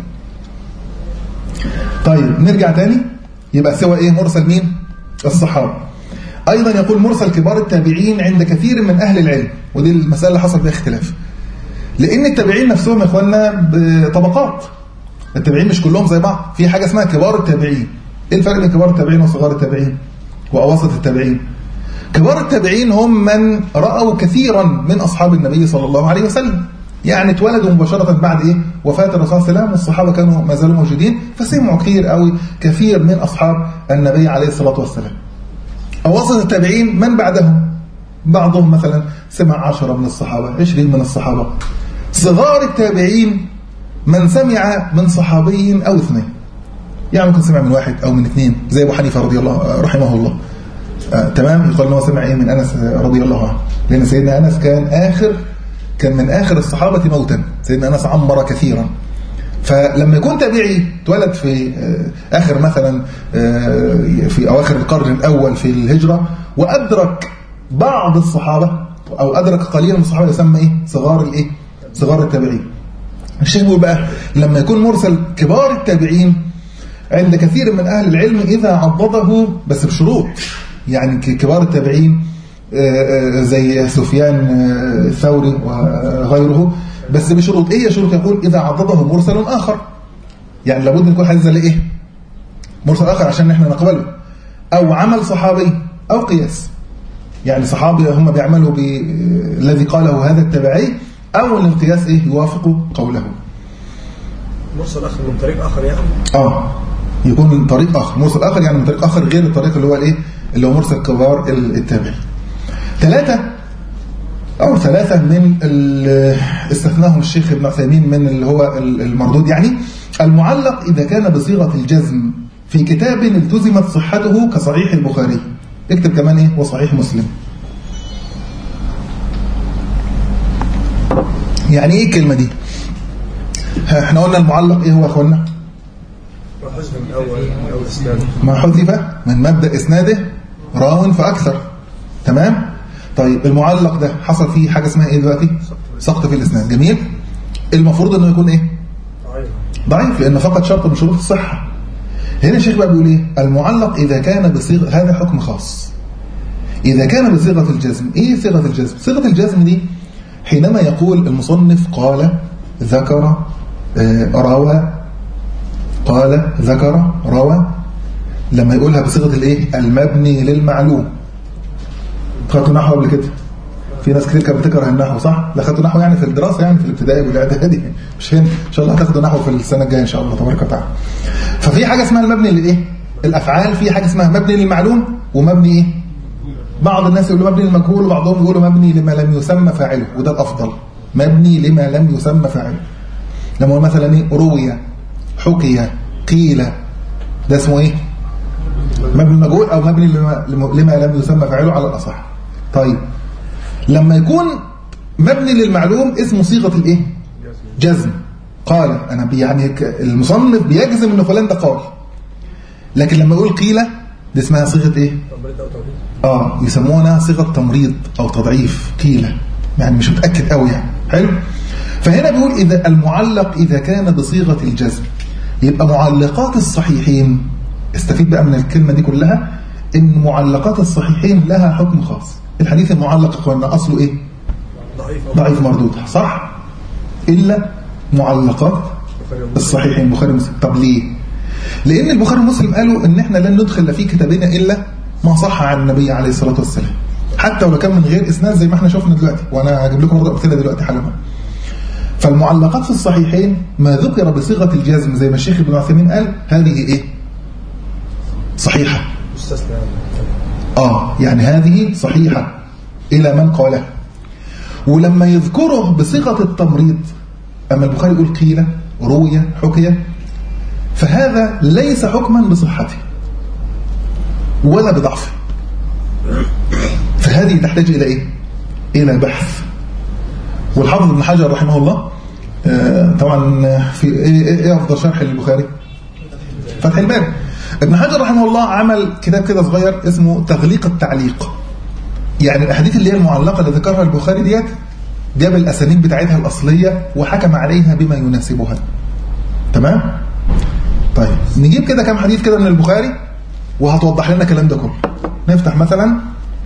طيب نرجع تاني يبقى سوى ايه مرسل مين الصحابه ايضا يقول مرسل كبار التابعين عند كثير من اهل العلم ودي المساله اللي حصل فيها اختلاف لان التابعين نفسهم يا اخوانا بطبقات التابعين مش كلهم زي بعض في حاجه اسمها كبار التابعين ايه الفرق بين كبار التابعين وصغار التابعين واوسط التابعين كبار التابعين هم من راوا كثيرا من اصحاب النبي صلى الله عليه وسلم يعني اتولدوا مباشره بعد ايه وفاه الرسول صلى الله عليه وسلم والصحابه كانوا ما زالوا موجودين فسمعوا كثير قوي كثير من اصحاب النبي عليه الصلاه والسلام أوسط التابعين من بعدهم بعضهم مثلا سمع عشرة من الصحابة عشرين من الصحابة صغار التابعين من سمع من صحابي أو اثنين يعني ممكن سمع من واحد أو من اثنين زي أبو حنيفة رضي الله رحمه الله آه تمام يقال أنه سمع إيه من أنس رضي الله عنه لأن سيدنا أنس كان آخر كان من آخر الصحابة موتا سيدنا أنس عمر كثيرا فلما يكون تابعي اتولد في آه، آخر مثلا آه، في أواخر القرن الأول في الهجرة وأدرك بعض الصحابة أو أدرك قليلا من الصحابة يسمى إيه صغار الإيه صغار التابعين الشيخ بيقول بقى لما يكون مرسل كبار التابعين عند كثير من أهل العلم إذا عضده بس بشروط يعني ك- كبار التابعين آه، آه، زي سفيان آه، الثوري وغيره بس بشروط ايه هي شروط يقول اذا عضده مرسل اخر يعني لابد ان يكون حديث زي ايه مرسل اخر عشان احنا نقبله او عمل صحابي او قياس يعني صحابي هم بيعملوا بالذي قاله هذا التبعي او ان القياس ايه يوافق قوله مرسل اخر من طريق اخر يعني اه يكون من طريق اخر مرسل اخر يعني من طريق اخر غير الطريق اللي هو الايه اللي هو مرسل كبار التابعين ثلاثه او ثلاثه من ال- استثناهم الشيخ ابن عثيمين من اللي هو ال- المردود يعني المعلق اذا كان بصيغه الجزم في كتاب التزمت صحته كصحيح البخاري اكتب كمان ايه وصحيح مسلم يعني ايه الكلمه دي ها، احنا قلنا المعلق ايه هو يا اخوانا وحزب من اول من اول اسناد ما حذف من مبدأ إسناده راو فأكثر تمام طيب المعلق ده حصل فيه حاجة اسمها إيه دلوقتي سقط في الإسناد جميل المفروض أنه يكون إيه ضعيف ضعيف لأنه فقط شرط من شروط الصحة هنا الشيخ بقى بيقول إيه المعلق إذا كان بصيغة هذا حكم خاص إذا كان بصيغة الجزم إيه صيغة الجزم صيغة الجزم دي حينما يقول المصنف قال ذكر آه، روى قال ذكر روى لما يقولها بصيغه الايه المبني للمعلوم خدتوا نحو قبل كده في ناس كتير كانت بتكره النحو صح لا خدتوا نحو يعني في الدراسه يعني في الابتدائي والاعدادي مش هنا ان شاء الله هتاخدوا نحو في السنه الجايه ان شاء الله تبارك وتعالى ففي حاجه اسمها المبني للايه الافعال في حاجه اسمها مبني للمعلوم ومبني ايه بعض الناس يقولوا مبني للمجهول وبعضهم يقولوا مبني لما لم يسمى فاعله وده الافضل مبني لما لم يسمى فاعله لما هو مثلا ايه روي حكي قيل ده اسمه ايه مبني المجهول او مبني لما, لما لم يسمى فاعله على الاصح طيب لما يكون مبني للمعلوم اسمه صيغه الايه جزم قال انا بي- يعني ك- المصنف بيجزم ان فلان ده قال لكن لما يقول قيل دي اسمها صيغه ايه تمريض او توحيد اه يسمونها صيغه تمريض او تضعيف قيل يعني مش متاكد قوي يعني حلو فهنا بيقول اذا المعلق اذا كان بصيغه الجزم يبقى معلقات الصحيحين استفيد بقى من الكلمه دي كلها ان معلقات الصحيحين لها حكم خاص الحديث المعلق يا اخوانا اصله ايه ضعيف أو ضعيف مردود صح الا معلقات بخاري ومسلم. الصحيحين البخاري ومسلم طب ليه لان البخاري ومسلم قالوا ان احنا لن ندخل في كتابنا الا ما صح عن النبي عليه الصلاة والسلام حتى ولو كان من غير إسناد زي ما احنا شفنا دلوقتي وأنا هجيب لكم برضه أمثلة دلوقتي حالا فالمعلقات في الصحيحين ما ذكر بصيغة الجزم زي ما الشيخ ابن عثيمين قال هذه إيه صحيحة مستثنى آه يعني هذه صحيحة إلى من قالها ولما يذكره بصيغة التمريض أما البخاري يقول قيل روي حكي فهذا ليس حكما بصحته ولا بضعفه فهذه تحتاج إلى إيه؟ إلى بحث والحافظ ابن حجر رحمه الله آه، طبعا في إيه, إيه إيه أفضل شرح للبخاري فتح الباري ابن حجر رحمه الله عمل كتاب كده صغير اسمه تغليق التعليق يعني الأحاديث اللي هي المعلقة اللي ذكرها البخاري ديت جاب الأسانيد بتاعتها الأصلية وحكم عليها بما يناسبها تمام؟ طيب نجيب كده كام حديث كده من البخاري وهتوضح لنا الكلام ده كله نفتح مثلا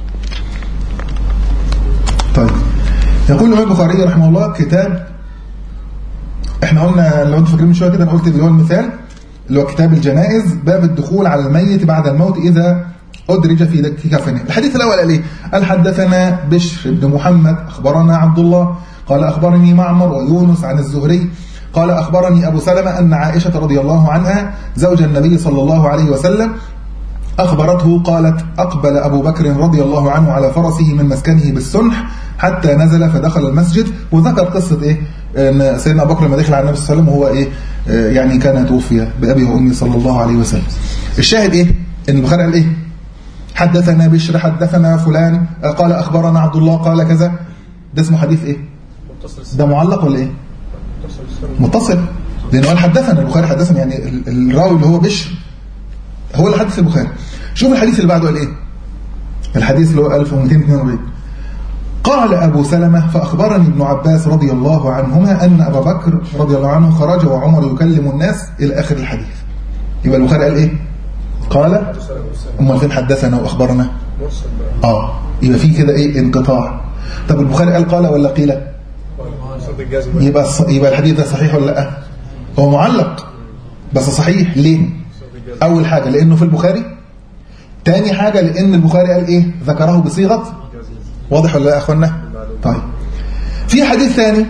طيب يقول الإمام البخاري رحمه الله كتاب احنا قلنا لو انتوا فاكرين من شويه كده انا قلت اللي هو المثال اللي هو كتاب الجنائز باب الدخول على الميت بعد الموت اذا ادرج في في كفنه الحديث الاول قال ايه قال حدثنا بشر بن محمد اخبرنا عبد الله قال اخبرني معمر ويونس عن الزهري قال اخبرني ابو سلمة ان عائشه رضي الله عنها زوج النبي صلى الله عليه وسلم أخبرته قالت أقبل أبو بكر رضي الله عنه على فرسه من مسكنه بالسنح حتى نزل فدخل المسجد وذكر قصة إيه أن سيدنا أبو بكر لما دخل على النبي صلى الله عليه وسلم وهو إيه آه، يعني كان توفي بأبي وأمي صلى الله عليه وسلم الشاهد إيه إن البخاري قال إيه حدثنا بشر حدثنا فلان آه، قال أخبرنا عبد الله قال كذا ده اسمه حديث إيه ده معلق ولا إيه متصل لأنه قال حدثنا البخاري حدثنا يعني ال- الراوي اللي هو بشر هو اللي حدث البخاري شوف الحديث اللي بعده قال ايه الحديث اللي هو 1242 قال أبو سلمة فأخبرني ابن عباس رضي الله عنهما أن أبا بكر رضي الله عنه خرج وعمر يكلم الناس إلى آخر الحديث يبقى البخاري قال إيه قال أمال فين حدثنا وأخبرنا مرسل بقى آه يبقى في كده إيه انقطاع طب البخاري قال قال ولا قيل صوت الجزم يبقى الص- يبقى الحديث ده صحيح ولا لا هو معلق بس صحيح ليه اول حاجة لانه في البخاري تاني حاجة لان البخاري قال ايه ذكره بصيغة واضح ولا لا يا اخوانا طيب في حديث ثاني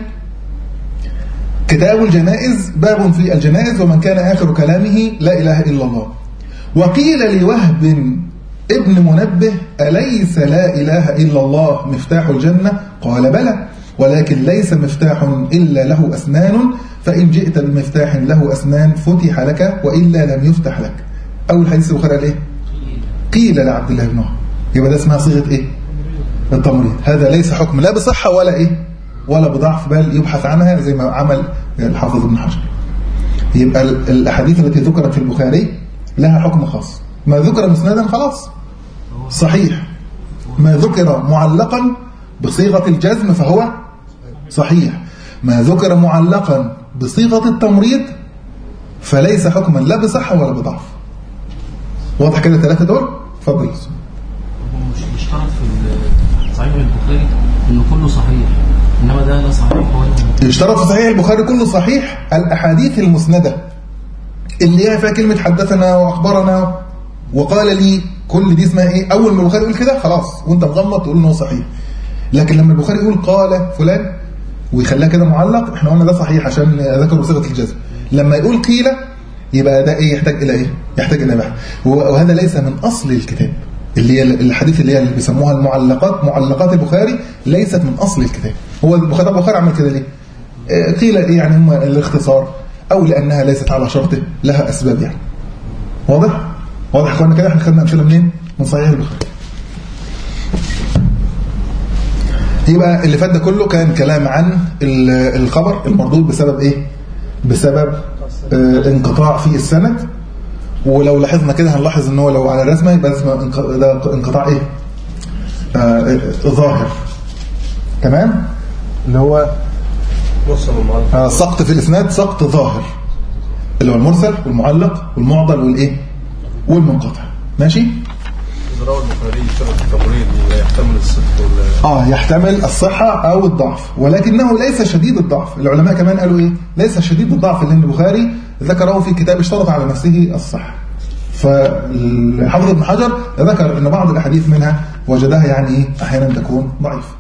كتاب الجنائز باب في الجنائز ومن كان آخر كلامه لا إله إلا الله وقيل لوهب ابن منبه أليس لا إله إلا الله مفتاح الجنة قال بلى ولكن ليس مفتاح إلا له أسنان فإن جئت بمفتاح له أسنان فتح لك وإلا لم يفتح لك أول حديث البخاري قال إيه قيل لعبد الله بن عمر يبقى ده اسمها صيغة إيه التمريض هذا ليس حكم لا بصحة ولا إيه ولا بضعف بل يبحث عنها زي ما عمل الحافظ ابن حجر يبقى ال- الأحاديث التي ذكرت في البخاري لها حكم خاص ما ذكر مسندا خلاص صحيح ما ذكر معلقا بصيغة الجزم فهو صحيح ما ذكر معلقا بصيغة التمريض فليس حكما لا بصحة ولا بضعف واضح كده الثلاثة دول اتفضل هو مش يشترط في صحيح البخاري انه كله صحيح انما ده لا صحيح ولا يشترط في صحيح البخاري كله صحيح الأحاديث المسندة اللي هي فيها كلمة حدثنا وأخبرنا وقال لي كل دي اسمها إيه أول ما البخاري يقول كده خلاص وأنت مغمض تقول إنه صحيح لكن لما البخاري يقول قال فلان ويخليها كده معلق احنا قلنا ده صحيح عشان ذكر بصيغة الجزم لما يقول قيل يبقى ده ايه يحتاج الى ايه يحتاج الى بحث وهذا ليس من اصل الكتاب اللي هي الحديث اللي هي اللي بيسموها المعلقات معلقات البخاري ليست من اصل الكتاب هو البخاري البخاري عمل كده ليه آه، قيل ايه يعني هم الاختصار او لانها ليست على شرطه لها اسباب يعني واضح واضح يا اخوانا كده احنا خدنا امثله منين من صحيح البخاري يبقى اللي فات ده كله كان كلام عن ال- الخبر المردود بسبب ايه بسبب آه، انقطاع في السند ولو لاحظنا كده هنلاحظ ان هو لو على الرسمه يبقى اسمه انق- ده انقطاع ايه آه، آه، ظاهر تمام اللي هو مرسل ومعلق آه، سقط في الاسناد سقط ظاهر اللي هو المرسل والمعلق والمعضل والايه والمنقطع ماشي إذا روى البخاري شرط التمريض يحتمل الصدق ولا اه يحتمل الصحة أو الضعف ولكنه ليس شديد الضعف العلماء كمان قالوا إيه ليس شديد الضعف لأن البخاري ذكره في كتاب اشترط على نفسه الصحة فالحافظ ابن حجر ذكر ان بعض الاحاديث منها وجدها يعني ايه احيانا تكون ضعيفه